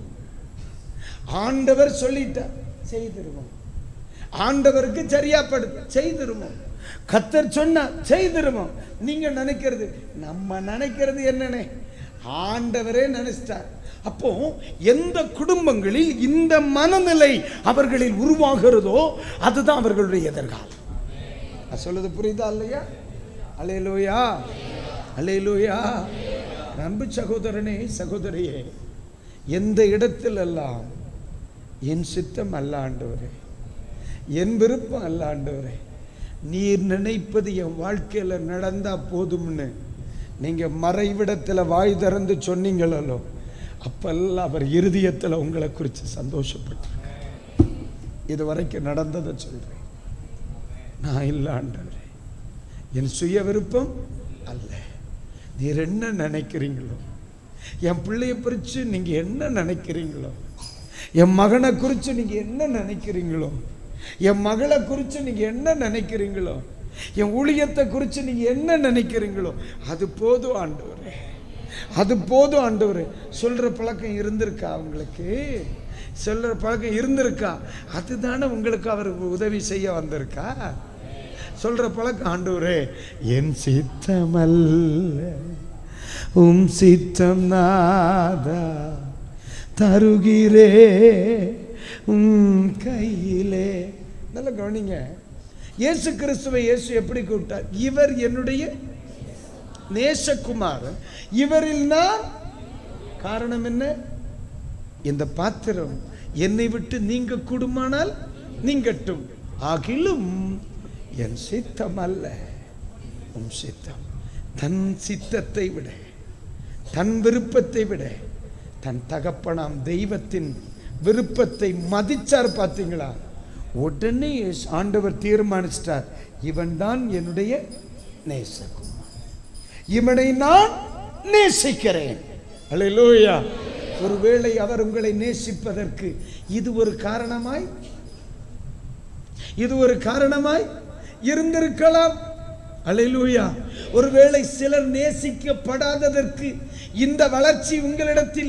A: ஆண்டவர் சொல்லிட்டார் செய்திருவோம் ஆண்டவருக்கு சரியா படு செய்திருவோம் கத்தர் சொன்னா செய்திருவோம் நீங்க நினைக்கிறது நம்ம நினைக்கிறது என்னன்னு ஆண்டவரே நினைச்சிட்டார் அப்போ எந்த குடும்பங்களில் இந்த மனநிலை அவர்களில் உருவாகிறதோ அதுதான் அவர்களுடைய எதிர்காலம் நான் சொல்லுது புரியுதா இல்லையா அலையலோயா அலையலோயா அன்பு சகோதரனே சகோதரியே எந்த இடத்திலெல்லாம் என் சித்தம் அல்ல ஆண்டவரே என் விருப்பம் அல்ல ஆண்டவரே நீர் நினைப்பது என் வாழ்க்கையில் நடந்தா போதும்னு நீங்க மறைவிடத்தில் வாய் திறந்து சொன்னீங்களோ அப்பெல்லாம் அவர் இருதயத்தில் உங்களை குறித்து சந்தோஷப்பட்டிருக்கார் இது வரைக்கும் நடந்ததை சொல்றேன் நான் இல்லை ஆண்டவரே என் சுய விருப்பம் அல்ல நீர் என்ன நினைக்கிறீங்களோ என் பிள்ளைய குறித்து நீங்க என்ன நினைக்கிறீங்களோ என் மகனை குறித்து நீங்க என்ன நினைக்கிறீங்களோ என் மகளை குறித்து நீங்க என்ன நினைக்கிறீங்களோ என் ஊழியத்தை குறித்து நீங்க என்ன நினைக்கிறீங்களோ அது போதும் ஆண்டவரே அது போதும் ஆண்டவரே சொல்ற பழக்கம் இருந்திருக்கா உங்களுக்கு சொல்ற பழக்கம் இருந்திருக்கா அதுதானே உங்களுக்கு அவர் உதவி செய்ய வந்திருக்கா சொல்ற பழக்கம் ஆண்டவரே என் சித்தமல்ல உம் சித்தம் நாதா தருகிறே உம் கையிலே நல்ல கவனிங்க இயேசு கிறிஸ்துவை இயேசு எப்படி கூப்பிட்டார் இவர் என்னுடைய நேசகுமார் இவரில் நான் காரணம் என்ன இந்த பாத்திரம் என்னை விட்டு நீங்க கூடுமானால் நீங்கட்டும் ஆகிலும் என் சித்தம் அல்ல உம் சித்தம் தன் சித்தத்தை விட தன் விருப்பத்தை விட தன் தகப்பனாம் தெய்வத்தின் விருப்பத்தை மதிச்சார் பார்த்தீங்களா உடனே ஆண்டவர் தீர்மானிச்சிட்டார் இவன் தான் என்னுடைய நேசகுமார் இவனை நான் நேசிக்கிறேன் அல்லேலூயா ஒருவேளை அவர் உங்களை நேசிப்பதற்கு இது ஒரு காரணமாய் இது ஒரு காரணமாய் இருந்திருக்கலாம் அல்லேலூயா ஒருவேளை சிலர் நேசிக்கப்படாததற்கு இந்த வளர்ச்சி உங்களிடத்தில்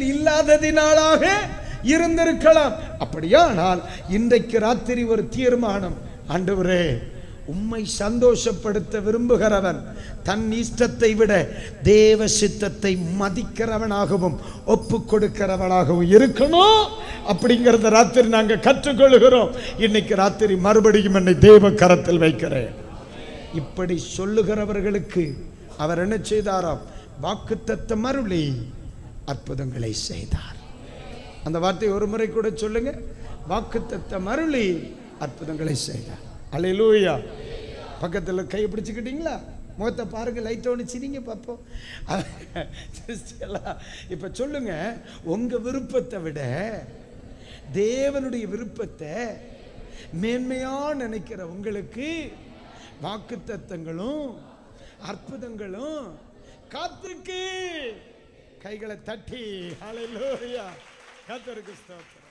A: இல்லாததினாலாக இருந்திருக்கலாம் அப்படியானால் இன்றைக்கு ராத்திரி ஒரு தீர்மானம் ஆண்டவரே உம்மை சந்தோஷப்படுத்த விரும்புகிறவன் தன் இஷ்டத்தை விட தேவ சித்தத்தை மதிக்கிறவனாகவும் ஒப்பு கொடுக்கிறவனாகவும் இருக்கணும் அப்படிங்கிறத ராத்திரி நாங்க கற்றுக்கொள்கிறோம் இன்னைக்கு ராத்திரி மறுபடியும் என்னை தேவ கரத்தில் வைக்கிறேன் இப்படி சொல்லுகிறவர்களுக்கு அவர் என்ன செய்தாராம் வாக்குத்தத்தம் மருளி அற்புதங்களை செய்தார் அந்த வார்த்தை ஒரு முறை கூட சொல்லுங்க வாக்குத்தத்தம் மருளி அற்புதங்களை செய்தார் அல்லேலூயா பக்கத்தில் கை பிடிச்சுக்கிட்டீங்களா முகத்தை பாருங்க லைட் ஒன்று சிரிங்க பார்ப்போம் இப்போ சொல்லுங்க உங்க விருப்பத்தை விட தேவனுடைய விருப்பத்தை மேன்மையா நினைக்கிற உங்களுக்கு வாக்குத்தத்தங்களும் அற்புதங்களும் காத்திருக்கு கைகளை தட்டி ஹalleluya கர்த்தருக்கு ஸ்தோத்திரம்